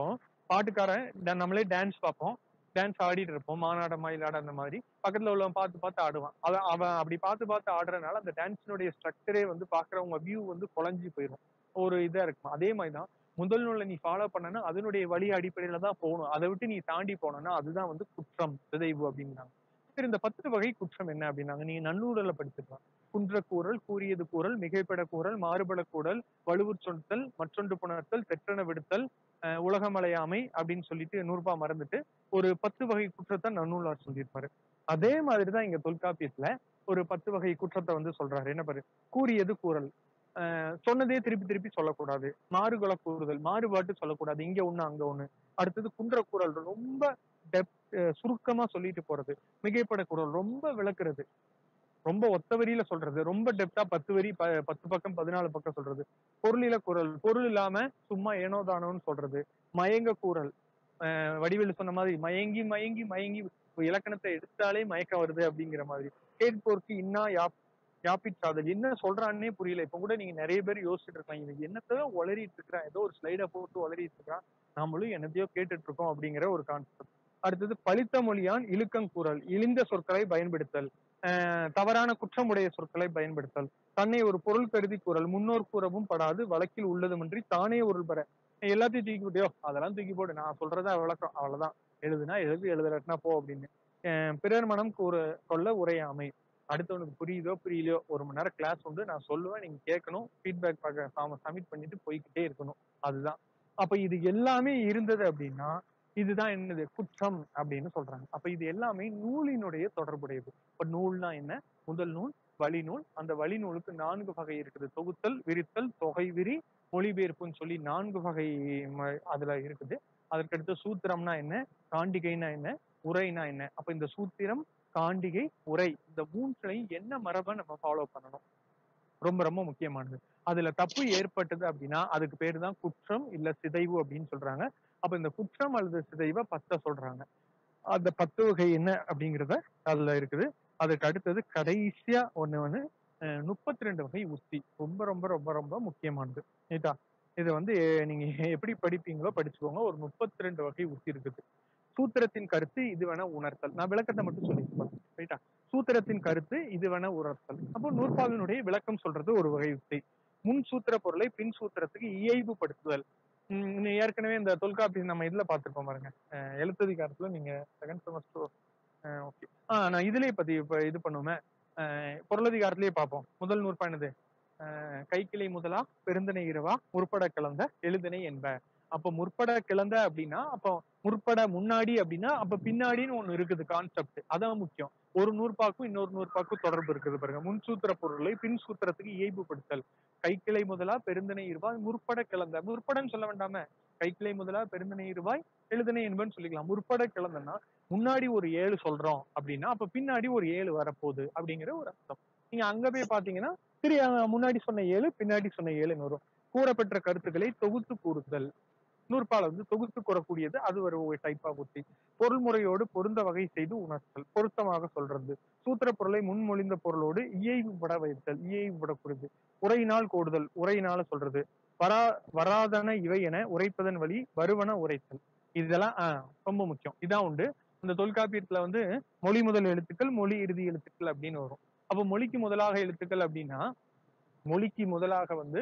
பாட்டுக்காரன் da- நம்மளே டான்ஸ் பார்ப்போம் டான்ஸ் ஆடிட்டு இருப்போம் மாநாட மயிலாட அந்த மாதிரி பக்கத்துல உள்ளவன் பார்த்து பார்த்து ஆடுவான் அவன் அவன் அப்படி பார்த்து பார்த்து ஆடுறதுனால அந்த டான்ஸினுடைய ஸ்ட்ரக்சரே வந்து பாக்குறவங்க வியூ வந்து குழஞ்சு போயிடும் ஒரு இதா இருக்கும் அதே மாதிரிதான் முதல் நூலை நீ ஃபாலோ பண்ணனா அதனுடைய வழி அடிப்படையில தான் போகணும் அதை விட்டு நீ தாண்டி போனோம்னா அதுதான் வந்து குற்றம் சிதைவு அப்படிங்கிறாங்க சரி இந்த பத்து வகை குற்றம் என்ன அப்படின்னாங்க நீங்க நன்னூடல படிச்சிருக்கலாம் குன்ற கூறல் கூறியது கூறல் மிகைப்பட கூறல் மாறுபட கூறல் வலுவுற் சொன்னல் மற்றொன்று புணர்த்தல் தெற்றன விடுத்தல் அஹ் உலகமலையாமை அப்படின்னு சொல்லிட்டு நூறுபா மறந்துட்டு ஒரு பத்து வகை குற்றத்தை நன்னூலார் சொல்லியிருப்பாரு அதே மாதிரிதான் இங்க தொல்காப்பியத்துல ஒரு பத்து வகை குற்றத்தை வந்து சொல்றாரு என்ன பாரு கூறியது கூறல் அஹ் சொன்னதே திருப்பி திருப்பி சொல்லக்கூடாது மாறுகள கூறுதல் மாறுபாட்டு சொல்லக்கூடாது இங்க ஒண்ணு அங்க ஒண்ணு அடுத்தது குன்ற கூறல் ரொம்ப டெப் சுருக்கமா சொல்லிட்டு போறது மிகைப்பட குரல் ரொம்ப விளக்குறது ரொம்ப ஒத்த வரியில சொல்றது ரொம்ப டெப்தா பத்து வரி ப- பத்து பக்கம் பதினாலு பக்கம் சொல்றது பொருளில குரல் பொருள் இல்லாம சும்மா ஏனோ தானோன்னு சொல்றது மயங்க கூறல் அஹ் வடிவேலு சொன்ன மாதிரி மயங்கி மயங்கி மயங்கி ஒரு இலக்கணத்தை எடுத்தாலே மயக்கம் வருது அப்படிங்கிற மாதிரி கேட்போருக்கு இன்னா யாப் யாப்பிட் சாதல் என்ன சொல்றான்னே புரியல இப்ப கூட நீங்க நிறைய பேர் யோசிச்சுட்டு இருக்கலாம் இவன் என்னத்தான் உளறிட்டு இருக்கிறான் ஏதோ ஒரு ஸ்லைட போட்டு உளறிட்டு இருக்கான் நாமளும் என்னத்தையோ கேட்டுட்டு இருக்கோம் அப்படிங்கிற ஒரு கான்செப்ட் அடுத்தது பலித்த மொழியான் இழுக்கங்கூறல் இழிந்த சொற்களை பயன்படுத்தல் அஹ் தவறான குற்றமுடைய சொற்களை பயன்படுத்தல் தன்னை ஒரு பொருள் கருதி கூறல் முன்னோர் கூறவும் படாது வழக்கில் உள்ளதுமின்றி தானே பொருள் பெற எல்லாத்தையும் தூக்கி போட்டியோ அதெல்லாம் தூக்கி போடு நான் சொல்றதா விளக்கம் அவ்வளவுதான் எழுதுனா எழுது எழுதுறதுனா போ அப்படின்னு அஹ் பிறர் மனம் கூற கொள்ள உரையாமை அடுத்தவனுக்கு புரியுதோ புரியலையோ ஒரு மணி நேரம் கிளாஸ் உண்டு நான் சொல்லுவேன் நீங்க கேட்கணும் ஃபீட்பேக் பார்க்க சப்மிட் பண்ணிட்டு போய்க்கிட்டே இருக்கணும் அதுதான் அப்ப இது எல்லாமே இருந்தது அப்படின்னா இதுதான் என்னது குற்றம் அப்படின்னு சொல்றாங்க அப்ப இது எல்லாமே நூலினுடைய தொடர்புடையது இப்ப நூல்னா என்ன முதல் நூல் வழிநூல் அந்த வழிநூலுக்கு நான்கு வகை இருக்குது தொகுத்தல் விரித்தல் தொகை விரி மொழிபெயர்ப்புன்னு சொல்லி நான்கு வகை ம- அதுல இருக்குது அதற்கடுத்து சூத்திரம்னா என்ன காண்டிகைனா என்ன உரைனா என்ன அப்ப இந்த சூத்திரம் காண்டிகை உரை இந்த மூன்றுலையும் என்ன மரபை நம்ம ஃபாலோ பண்ணணும் ரொம்ப ரொம்ப முக்கியமானது அதுல தப்பு ஏற்பட்டது அப்படின்னா அதுக்கு பேரு தான் குற்றம் இல்ல சிதைவு அப்படின்னு சொல்றாங்க அப்ப இந்த குற்றம் அல்லது சிதைவை பத்த சொல்றாங்க அந்த பத்து வகை என்ன அப்படிங்கறத அதுல இருக்குது அதுக்கு அடுத்தது கடைசியா ஒண்ணு வந்து முப்பத்தி ரெண்டு வகை உத்தி ரொம்ப ரொம்ப ரொம்ப ரொம்ப முக்கியமானது ரைட்டா இது வந்து அஹ், நீங்க எப்படி படிப்பீங்களோ படிச்சுக்கோங்க ஒரு முப்பத்தி ரெண்டு வகை உத்தி இருக்குது சூத்திரத்தின் கருத்து இது வேணா உணர்த்தல் நான் விளக்கத்தை மட்டும் சொல்லியிருப்பேன் ரைட்டா சூத்திரத்தின் கருத்து இது வேணா உணர்த்தல் அப்போ நூற்பாவினுடைய விளக்கம் சொல்றது ஒரு வகை உத்தி முன் சூத்திர பொருளை பின் சூத்திரத்துக்கு இயைபுபடுத்துதல் உம் இன்னும் ஏற்கனவே இந்த தொல்காப்பி நம்ம இதுல பார்த்திருப்போம் பாருங்க அஹ் எழுத்ததிகாரத்துல நீங்க செகண்ட் செமஸ்டர் ஓகே ஆஹ் நான் இதுலயே பத்தி இப்ப இது பண்ணுவோமே அஹ் பொருளதிகாரத்திலேயே பார்ப்போம் முதல் நூற்பா என்னது அஹ் கைக்கிளை முதலா பெருந்தனை இரவா முற்பட கலந்த எழுதினை என்ப அப்ப முற்பட கிளந்த அப்படின்னா அப்போ முற்பட முன்னாடி அப்படின்னா அப்ப பின்னாடின்னு ஒண்ணு இருக்குது கான்செப்ட் அதான் முக்கியம் ஒரு நூற்பாக்கும் இன்னொரு நூற்பாக்கும் தொடர்பு இருக்குது பாருங்க முன் சூத்திர பொருளை பின் சூத்திரத்துக்கு இயைபுபடுத்தல் கைக்கிளை முதலா பெருந்தனை இருவாய் முற்பட கிளந்த முற்படன்னு சொல்ல வேண்டாம கைக்கிளை முதலா பெருந்தனை இருவாய் எழுதனை என்பன்னு சொல்லிக்கலாம் முற்பட கிளந்தன்னா முன்னாடி ஒரு ஏழு சொல்றோம் அப்படின்னா அப்ப பின்னாடி ஒரு ஏழு வரப்போகுது அப்படிங்கிற ஒரு அர்த்தம் நீங்க அங்க போய் பாத்தீங்கன்னா சரி அஹ் முன்னாடி சொன்ன ஏழு பின்னாடி சொன்ன ஏழுன்னு வரும் கூறப்பெற்ற கருத்துக்களை தொகுத்து கூறுதல் நூற்பால வந்து தொகுத்து கூறக்கூடியது அது ஒரு டைப் ஆஃப் உத்தி பொருள்முறையோடு பொருந்த வகை செய்து உணர்த்தல் பொருத்தமாக சொல்றது சூத்திர பொருளை முன்மொழிந்த பொருளோடு இயைபுபட வைத்தல் இயைபுபடக்கூடியது உரையினால் கூடுதல் உரையினால சொல்றது வரா வராதன இவை என உரைப்பதன் வழி வருவன உரைத்தல் இதெல்லாம் ஆஹ் ரொம்ப முக்கியம் இதான் உண்டு இந்த தொல்காப்பியத்துல வந்து மொழி முதல் எழுத்துக்கள் மொழி இறுதி எழுத்துக்கள் அப்படின்னு வரும் அப்ப மொழிக்கு முதலாக எழுத்துக்கள் அப்படின்னா மொழிக்கு முதலாக வந்து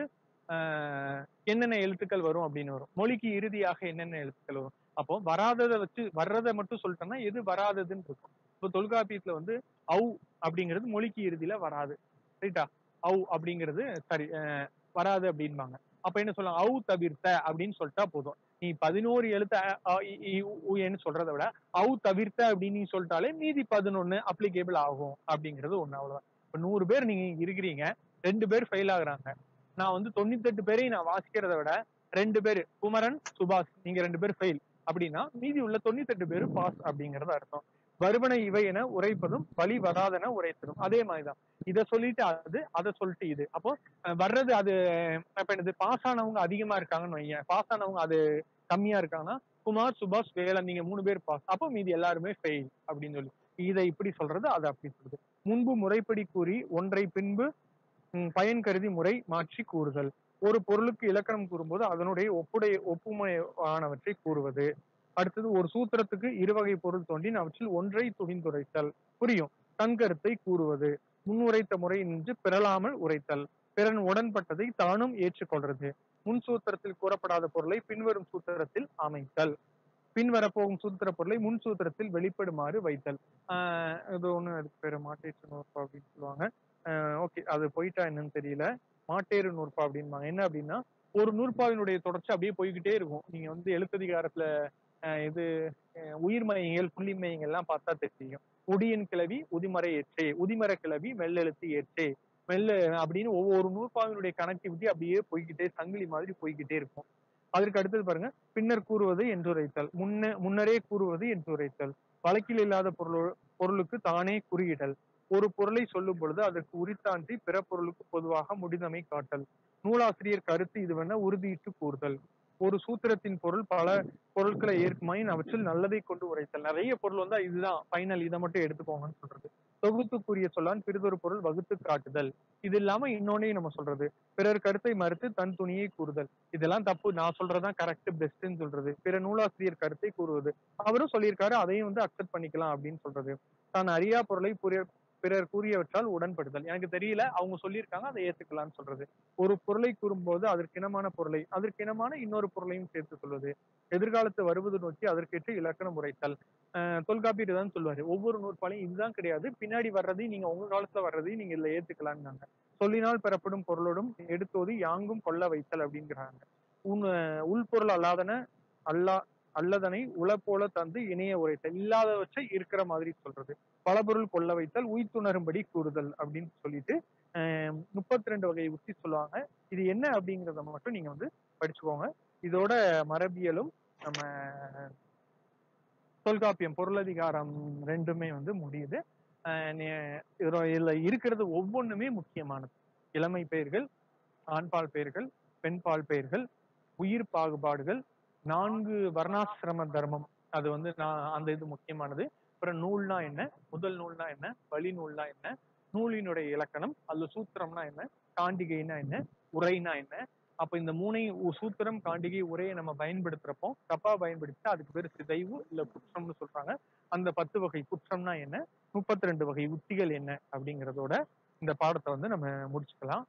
ஆஹ் என்னென்ன எழுத்துக்கள் வரும் அப்படின்னு வரும் மொழிக்கு இறுதியாக என்னென்ன எழுத்துக்கள் வரும் அப்போ வராததை வச்சு வர்றதை மட்டும் சொல்லிட்டோம்னா எது வராததுன்னு இருக்கும் இப்போ தொல்காப்பியத்துல வந்து அவு அப்படிங்கிறது மொழிக்கு இறுதியில வராது ரைட்டா அவு அப்படிங்கிறது சரி ஆஹ் வராது அப்படின்பாங்க அப்ப என்ன சொல்லலாம் அவு தவிர்த்த அப்படின்னு சொல்லிட்டா போதும் நீ பதினோரு எழுத்த அ, ஆ, இ, ஈ, உ, ஊ, ஏன்னு சொல்றதை விட அவு தவிர்த்த அப்படின்னு நீ சொல்லிட்டாலே மீதி பதினொன்னு அப்ளிகேபிள் ஆகும் அப்படிங்கிறது ஒண்ணு அவ்வளவுதான் இப்ப நூறு பேர் நீங்க இங்க இருக்கிறீங்க ரெண்டு பேர் ஃபெயில் ஆகுறாங்க நான் வந்து தொண்ணூத்தெட்டு பேரையும் நான் வாசிக்கிறத விட ரெண்டு பேர் குமரன் சுபாஷ் நீங்க ரெண்டு பேர் ஃபெயில் அப்படின்னா மீதி உள்ள தொண்ணூத்தெட்டு பேர் பாஸ் அப்படிங்கறது அர்த்தம் வருவன இவை என உரைப்பதும் வழி வராதென உரைப்பதும் அதே மாதிரிதான் இத சொல்லிட்டு அது அதை சொல்லிட்டு இது அப்போ அஹ், வர்றது அது இப்ப என்னது பாஸ் ஆனவங்க அதிகமா இருக்காங்கன்னு வையேன் பாஸ் ஆனவங்க அது கம்மியா இருக்காங்கன்னா குமார் சுபாஷ் வேலன் நீங்க மூணு பேர் பாஸ் அப்போ மீதி எல்லாருமே ஃபெயில் அப்படின்னு சொல்லி இதை இப்படி சொல்றது அதை அப்படி சொல்றது முன்பு முறைப்படி கூறி ஒன்றை பின்பு ம், பயன் கருதி முறை மாற்றி கூறுதல் ஒரு பொருளுக்கு இலக்கணம் கூறும்போது அதனுடைய ஒப்புடைய ஒப்புமையானவற்றை கூறுவது அடுத்தது ஒரு சூத்திரத்துக்கு இருவகை பொருள் தோன்றின் அவற்றில் ஒன்றை துணிந்துரைத்தல் புரியும் தன் கருத்தை கூறுவது முன்னுரைத்த முறை நின்று பிறலாமல் உரைத்தல் பிறன் உடன்பட்டதை தானும் ஏற்றுக்கொள்றது முன் சூத்திரத்தில் கூறப்படாத பொருளை பின்வரும் சூத்திரத்தில் அமைத்தல் பின் வரப்போகும் சூத்திர பொருளை முன் சூத்திரத்தில் வெளிப்படுமாறு வைத்தல் ஆஹ் இது ஒண்ணு அதுக்கு பேரு மாட்டேற்று நூற்பா அப்படின்னு சொல்லுவாங்க ஓகே அது போயிட்டா என்னன்னு தெரியல மாட்டேறு நூற்பா அப்படின்பாங்க என்ன அப்படின்னா ஒரு நூற்பாவினுடைய தொடர்ச்சி அப்படியே போய்கிட்டே இருக்கும் நீங்க வந்து எழுத்ததிகாரத்துல ஆஹ் இது அஹ் உயிர்மயங்கள் புள்ளிமயங்கள் எல்லாம் பார்த்தா தெரியும் உடியின் கிளவி உதிமறை ஏற்றே உதிமர கிளவி மெல்லெழுத்து ஏற்றே மெல்ல அப்படின்னு ஒவ்வொரு நூற்பாவினுடைய கனெக்டிவிட்டி அப்படியே போய்கிட்டே சங்கிலி மாதிரி போய்கிட்டே இருக்கும் அதற்கு அடுத்தது பாருங்க பின்னர் கூறுவது என்றுரைத்தல் முன்ன முன்னரே கூறுவது என்றுரைத்தல் வழக்கில் இல்லாத பொருள் பொருளுக்கு தானே குறியிடல் ஒரு பொருளை சொல்லும் பொழுது அதற்கு உரித்தான்றி பிற பொருளுக்கு பொதுவாக முடிந்தமை காட்டல் நூலாசிரியர் கருத்து இதுவென உறுதியிட்டு கூறுதல் ஒரு சூத்திரத்தின் பொருள் பல பொருட்களை ஏற்குமாயின் அவற்றில் நல்லதை கொண்டு உரைத்தல் நிறைய பொருள் வந்தா இதுதான் ஃபைனல் இதை மட்டும் எடுத்துக்கோங்கன்னு சொல்றது தொகுத்துக்குரிய சொல்லான் பிறிதொரு பொருள் வகுத்து காட்டுதல் இது இல்லாம இன்னொன்னையும் நம்ம சொல்றது பிறர் கருத்தை மறுத்து தன் துணியை கூறுதல் இதெல்லாம் தப்பு நான் சொல்றதுதான் கரெக்ட் பெஸ்ட்னு சொல்றது பிற நூலாசிரியர் கருத்தை கூறுவது அவரும் சொல்லியிருக்காரு அதையும் வந்து அக்செப்ட் பண்ணிக்கலாம் அப்படின்னு சொல்றது தான் அறியா பொருளை புரிய பிறர் கூறியவற்றால் உடன்படுதல் எனக்கு தெரியல அவங்க சொல்லியிருக்காங்க அதை ஏத்துக்கலாம்னு சொல்றது ஒரு பொருளை கூறும்போது அதற்கினமான பொருளை அதற்கினமான இன்னொரு பொருளையும் சேர்த்து சொல்வது எதிர்காலத்து வருவது நோக்கி அதற்கேற்ற இலக்கணம் உரைத்தல் அஹ் தொல்காப்பியர் தான் சொல்லுவாரு ஒவ்வொரு நூற்பாலையும் இதுதான் கிடையாது பின்னாடி வர்றதையும் நீங்க உங்க காலத்துல வர்றதையும் நீங்க இதுல ஏத்துக்கலாம்னாங்க சொல்லினால் பெறப்படும் பொருளோடும் எடுத்தோது யாங்கும் கொள்ள வைத்தல் அப்படிங்கிறாங்க உன் உள்பொருள் அல்லாதன அல்லா அல்லதனை உள போல தந்து இணைய உரைத்தல் இல்லாதவற்றை இருக்கிற மாதிரி சொல்றது பலபொருள் கொள்ள வைத்தல் உய்த்துணரும்படி கூறுதல் அப்படின்னு சொல்லிட்டு முப்பத்தி ரெண்டு வகை உத்தி சொல்லுவாங்க இது என்ன அப்படிங்கறத மட்டும் நீங்க வந்து படிச்சுக்கோங்க இதோட மரபியலும் நம்ம தொல்காப்பியம் பொருளதிகாரம் ரெண்டுமே வந்து முடியுது ஆஹ் நே- இதுல இதுல இருக்கிறது ஒவ்வொன்றுமே முக்கியமானது இளமை பெயர்கள் ஆண்பால் பெயர்கள் பெண்பால் பெயர்கள் உயிர் பாகுபாடுகள் நான்கு வர்ணாசிரம தர்மம் அது வந்து நான் அந்த இது முக்கியமானது அப்புறம் நூல்னா என்ன முதல் நூல்னா என்ன வழி நூல்னா என்ன நூலினுடைய இலக்கணம் அதுல சூத்திரம்னா என்ன காண்டிகைனா என்ன உரைனா என்ன அப்ப இந்த மூணையும் உ- சூத்திரம் காண்டிகை உரையை நம்ம பயன்படுத்துறப்போ தப்பா பயன்படுத்தி அதுக்கு பேர் சிதைவு இல்ல குற்றம்னு சொல்றாங்க அந்த பத்து வகை குற்றம்னா என்ன முப்பத்தி ரெண்டு வகை உத்திகள் என்ன அப்படிங்கறதோட இந்த பாடத்தை வந்து நம்ம முடிச்சுக்கலாம்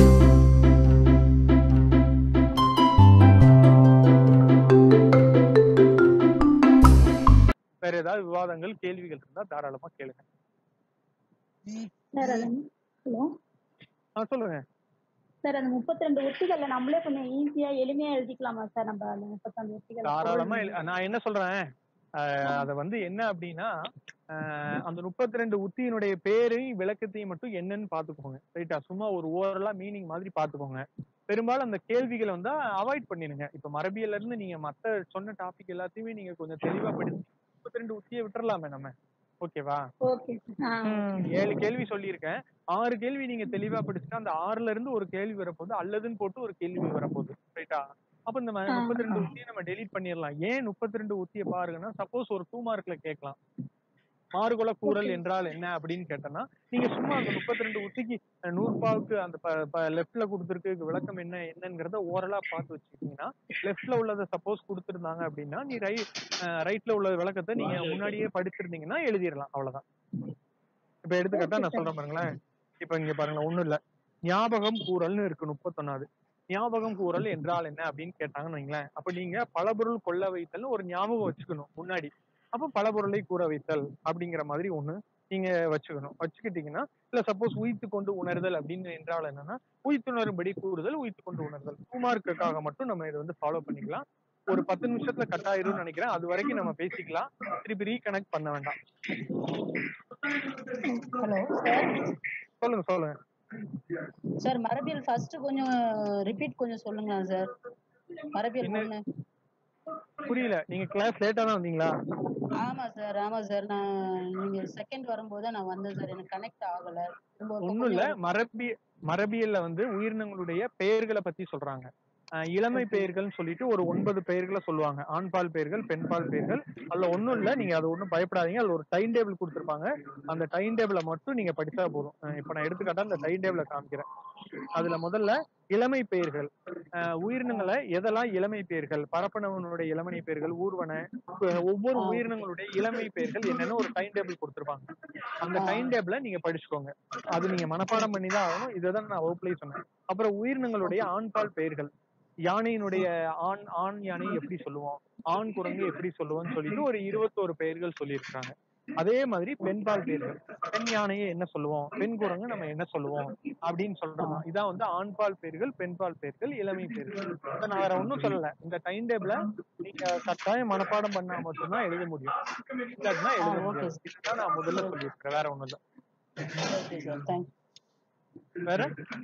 வேற ஏதாவது விவாதங்கள் கேள்விகள் இருந்தா தாராளமா கேளுங்க சார் அது ஹலோ ஆ சொல்லுங்க சார் அந்த முப்பத்தி ரெண்டு உத்திகள்ல நம்மளே கொஞ்சம் ஈஸியா எளிமையா எழுதிக்கலாமா சார் நம்ம அந்த முப்பத்தி உத்திகள் தாராளமா எழு- நான் என்ன சொல்றேன் ஆஹ் அத வந்து என்ன அப்படின்னா ஆஹ் அந்த முப்பத்தி ரெண்டு உத்தியினுடைய பேரையும் விளக்கத்தையும் மட்டும் என்னன்னு பாத்துக்கோங்க ரைட்டா சும்மா ஒரு ஓவரலா மீனிங் மாதிரி பாத்துக்கோங்க பெரும்பாலும் அந்த கேள்விகளை வந்து அவாய்ட் பண்ணிடுங்க இப்ப மரபியல்ல இருந்து நீங்க மத்த சொன்ன டாபிக் எல்லாத்தையுமே நீங்க கொஞ்சம் தெளிவா படிச்சு முப்பத்தி ரெண்டு உத்தியை விட்டுறலாமே நம்ம ஓகேவா ஓகே சார் ஏழு கேள்வி சொல்லியிருக்கேன் ஆறு கேள்வி நீங்க தெளிவா படிச்சுட்டா அந்த ஆறுல இருந்து ஒரு கேள்வி வரப்போகுது அல்லதுன்னு போட்டு ஒரு கேள்வி வரப்போகுது ரைட்டா அப்ப இந்த ஆ, முப்பத்தி ரெண்டு ஆ. உத்தியை நம்ம டெலீட் பண்ணிடலாம் ஏன் முப்பத்தி ரெண்டு உத்தியை பாருங்கன்னா சப்போஸ் ஒரு டூ மார்க்ல கேட்கலாம் மாறுகுல கூறல் Okay. என்றால் என்ன அப்படின்னு கேட்டோம்னா நீங்க சும்மா அந்த முப்பத்தி ரெண்டு உத்திக்கு அஹ், நூற்பாவுக்கு அந்த லெஃப்ட்ல கொடுத்துருக்கு விளக்கம் என்ன என்னங்கிறத ஓரலா பார்த்து வச்சுக்கிட்டீங்கன்னா லெஃப்ட்ல உள்ளதை சப்போஸ் கொடுத்துருந்தாங்க அப்படின்னா நீ ரை ரைட்ல உள்ள விளக்கத்தை நீங்க முன்னாடியே படிச்சிருந்தீங்கன்னா எழுதிடலாம் அவ்வளவுதான் இப்ப எடுத்துக்கிட்டா Okay, நான் sir. சொல்றேன் பாருங்களேன் இப்ப இங்க பாருங்க ஒண்ணும் இல்ல ஞாபகம் கூறல்னு இருக்கு முப்பத்தொன்னாவது ஞாபகம் கூறல் என்றால் என்ன அப்படின்னு கேட்டாங்கன்னு வைங்களேன் அப்ப நீங்க பலபொருள் கொள்ள வைத்தல்னு ஒரு ஞாபகம் வச்சுக்கணும் முன்னாடி அப்ப பலபொருளை கூற வைத்தல் அப்படிங்கிற மாதிரி ஒண்ணு நீங்க வச்சுக்கணும் வச்சுக்கிட்டீங்கன்னா இல்ல சப்போஸ் உயித்து கொண்டு உணர்தல் அப்படின்னு என்றால் என்னன்னா உயித்துணரும்படி கூறுதல் உயித்து கொண்டு உணர்தல் குமார்க்காக மட்டும் நம்ம இதை வந்து ஃபாலோ பண்ணிக்கலாம் ஒரு பத்து நிமிஷத்துல கட் ஆயிரும்னு நினைக்கிறேன் அது வரைக்கும் நம்ம பேசிக்கலாம் திருப்பி ரீகனெக்ட் பண்ண வேண்டாம் ஹலோ சார் சொல்லுங்க சொல்லுங்க சார் மரபியல் ஃபர்ஸ்ட் கொஞ்சம் ரிப்பீட் கொஞ்சம் சொல்லுங்களா சார் மரபியல் என்ன? ஒண்ணு புரியல நீங்க கிளாஸ் லேட்டா தான் வந்தீங்களா ஆமா சார் ஆமா சார் நான் நீங்க செகண்ட் வரும்போது தான் நான் வந்தேன் சார் எனக்கு கனெக்ட் ஆகல திரும்ப இப்ப ஒண்ணும் இல்ல கொஞ்சம் மரபி மரபியல்ல வந்து உயிரினங்களுடைய பெயர்களை பத்தி சொல்றாங்க அஹ் இளமை பெயர்கள்னு சொல்லிட்டு ஒரு ஒன்பது பெயர்களை சொல்லுவாங்க ஆண்பால் பெயர்கள் பெண்பால் பெயர்கள் அதுல ஒண்ணும் இல்ல நீங்க அது ஒண்ணும் பயப்படாதீங்க அதுல ஒரு டைம் டேபிள் கொடுத்துருப்பாங்க அந்த டைம் டேபிளை மட்டும் நீங்க படிச்சா போதும் அஹ் இப்ப நான் எடுத்துக்காட்டா அந்த டைம் டேபிளை காமிக்கிறேன் அதுல முதல்ல இளமை பெயர்கள் அஹ் உயிரினங்களை எதெல்லாம் இளமை பெயர்கள் பரப்பனவனுடைய இளமை பெயர்கள் ஊர்வன அஹ் ஒவ்வொரு உயிரினங்களுடைய இளமை பெயர்கள் என்னன்னு ஒரு டைம் டேபிள் கொடுத்துருப்பாங்க அந்த டைம் டேபிளை நீங்க படிச்சுக்கோங்க அது நீங்க மனப்பாடம் பண்ணி தான் ஆகணும் இதை தான் நான் வகுப்புலயே சொன்னேன் அப்புறம் உயிரினங்களுடைய ஆண்பால் பெயர்கள் யானையினுடைய ஆண் ஆண் யானை எப்படி சொல்லுவோம் ஆண் குரங்கு எப்படி சொல்லுவோம்னு சொல்லிட்டு ஒரு இருபத்தோரு பெயர்கள் சொல்லியிருக்காங்க அதே மாதிரி பெண்பால் பெயர்கள் பெண் யானையை என்ன சொல்லுவோம் பெண் குரங்கு நம்ம என்ன சொல்லுவோம் அப்படின்னு சொல்றோம் இதான் வந்து ஆண்பால் பெயர்கள் பெண்பால் பெயர்கள் இளமை பெயர்கள் இதை நான் வேற ஒண்ணும் சொல்லல இந்த டைம் டேபிள நீங்க கட்டாயம் மனப்பாடம் பண்ணா மட்டும்தான் எழுத முடியும் இல்லாட்டினா எழுத ஆ, okay முடியாது இதுதான் நான் முதல்ல சொல்லியிருக்கேன் வேற ஒண்ணும் இல்ல ஓகே சார் தேங்க்ஸ் வேற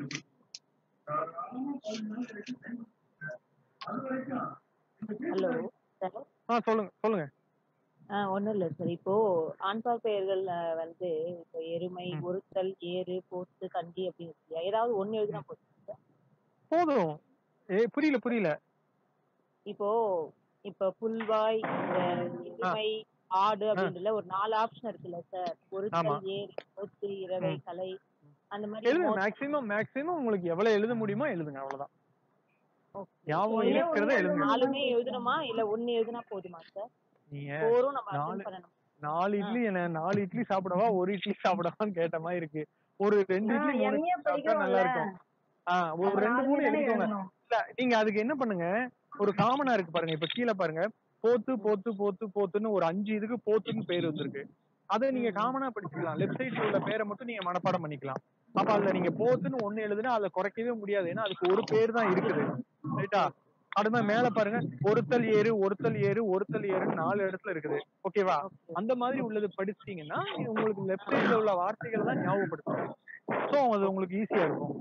ஹலோ சார் ஆ சொல்லுங்க சொல்லுங்க ஆ ஒன்றும் இல்லை சார் இப்போ ஆண்பால் பெயர்கள் அஹ், வந்து இப்போ எருமை ம். ஒருத்தல் ஏறு போத்து கண்டி அப்படின்னு இருக்கு இல்லையா ஏதாவது ஒண்ணு எழுதினா போதும் சார் போதும் ஏ புரியல புரியல இப்போ இப்போ புல்வாய் அஹ், எருமை ஆடு அப்படின்றதுல ஒரு நாலு ஆப்ஷன் இருக்குல்ல சார் ஆமா. ஒருத்தல் ஏறு போத்து இரவை ம். கலை அந்த மாதிரி எழுதுங்க மொ- மேக்ஸிமம் மேக்ஸிமம் உங்களுக்கு எவ்வளவு எழுத முடியுமோ எழுதுங்க அவ்வளவுதான் Okay. ஞாபகம் ஒண்ணே இருக்கிறத ஒண்ணு எழுதுங்க நாலுமே எழுதணுமா இல்ல ஒண்ணு எழுதுனா போதுமா சார் நீங்க போரும் நம்ம நாலு- அட்டன் பண்ணணும் நாலு இட்லி என்ன நாலு இட்லி சாப்பிடவா ஒரு இட்லி சாப்பிடவான்னு கேட்ட மாதிரி இருக்கு ஒரு ரெண்டு ஆ, இட்லி மூணு எம்ஏ இட்லி சாப்பிட்டா நல்லா படிக்கிறோம்ல இருக்கும் ஆஹ் ஒரு நம்ம ரெண்டு நாலுமே மூணு தானே எழுதிக்கோங்க எழுதணும் இல்ல நீங்க அதுக்கு என்ன பண்ணுங்க ஒரு காமனா இருக்கு பாருங்க இப்ப கீழே பாருங்க போத்து போத்து போத்து போத்துன்னு ஒரு அஞ்சு இதுக்கு போத்துன்னு பேர் வந்திருக்கு அதை நீங்க காமனா படிச்சுக்கலாம் லெஃப்ட் சைடுல உள்ள பேரை மட்டும் நீங்க மனப்பாடம் பண்ணிக்கலாம் அப்ப அதுல நீங்க போத்துன்னு ஒண்ணு எழுதுனா அதை குறைக்கவே முடியாது ஏன்னா அதுக்கு ஒரு பேர் தான் இருக்குது ரைட்டா அடுத்த மேல பாருங்க ஒருத்தல் ஏறு ஒருத்தல் ஏறு ஒருத்தல் ஏறுன்னு நாலு இடத்துல இருக்குது ஓகேவா அந்த மாதிரி உள்ளது படிச்சிட்டீங்கன்னா உங்களுக்கு லெஃப்ட் சைடுல உள்ள வார்த்தைகள் தான் ஞாபகப்படுத்தும் சோ அது உங்களுக்கு ஈஸியா இருக்கும்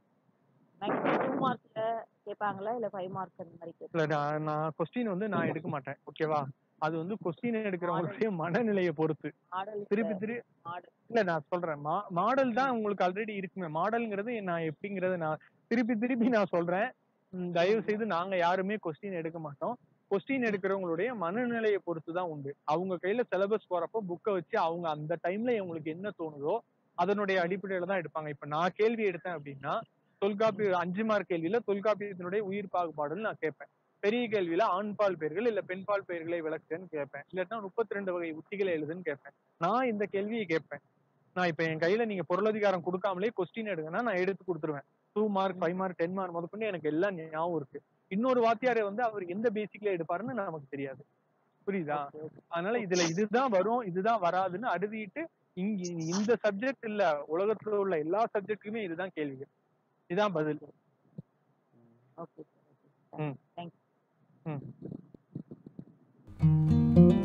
மேக்ஸிமம் டூ மார்க்ல கேட்பாங்களா இல்ல ஃபைவ் மார்க் அந்த மாதிரி கேட்பாங்க இல்ல நான் நான் கொஸ்டின் வந்து நான் எடுக்க மாட்டேன் ஓகேவா அது வந்து கொஸ்டின் எடுக்கிறவங்களுடைய மனநிலையை பொறுத்து மாடல் திருப்பி திரு மாடல் இல்ல நான் சொல்றேன் மா- மாடல் தான் உங்களுக்கு ஆல்ரெடி இருக்குமே மாடல்ங்கிறது நான் எப்படிங்கறது நான் திருப்பி திருப்பி நான் சொல்றேன் ம், தயவு செய்து நாங்க யாருமே கொஸ்டின் எடுக்க மாட்டோம் கொஸ்டின் எடுக்கிறவங்களுடைய மனநிலையை பொறுத்து தான் உண்டு அவங்க கையில சிலபஸ் போறப்போ புக்கை வச்சு அவங்க அந்த டைம்ல அவங்களுக்கு என்ன தோணுதோ அதனுடைய அடிப்படையில தான் எடுப்பாங்க இப்ப நான் கேள்வி எடுத்தேன் அப்படின்னா தொல்காப்பி அஞ்சு மார்க் கேள்வியில தொல்காப்பியத்தினுடைய உயிர் பாகுபாடுன்னு நான் கேட்பேன் பெரிய கேள்வியில ஆண்பால் பெயர்கள் இல்ல பெண்பால் பெயர்களை விளக்குன்னு கேட்பேன் இல்லாட்டா முப்பத்தி ரெண்டு வகை உத்திகளை எழுதுன்னு கேட்பேன் நான் இந்த கேள்வியை கேட்பேன் நான் இப்ப என் கையில நீங்க பொருளதிகாரம் கொடுக்காமலே கொஸ்டின் எடுங்கன்னா நான் எடுத்து கொடுத்துருவேன் two mark five mark ten mark முதற்கொண்டு எனக்கு எல்லாம் ஞாபகம் இருக்கு இன்னொரு வாத்தியாரை வந்து அவர் எந்த பேசிக்ல எடுப்பாருன்னு நமக்கு தெரியாது புரியுதா அதனால இதுல இதுதான் வரும் இதுதான் வராதுன்னு அடுதிட்டு இங்க இந்த சப்ஜெக்ட் இல்ல உலகத்துல உள்ள எல்லா சப்ஜெக்ட்டுக்குமே இதுதான் கேள்விகள் இதுதான் பதில் ஓகே ம். தேங்க்யூ ம்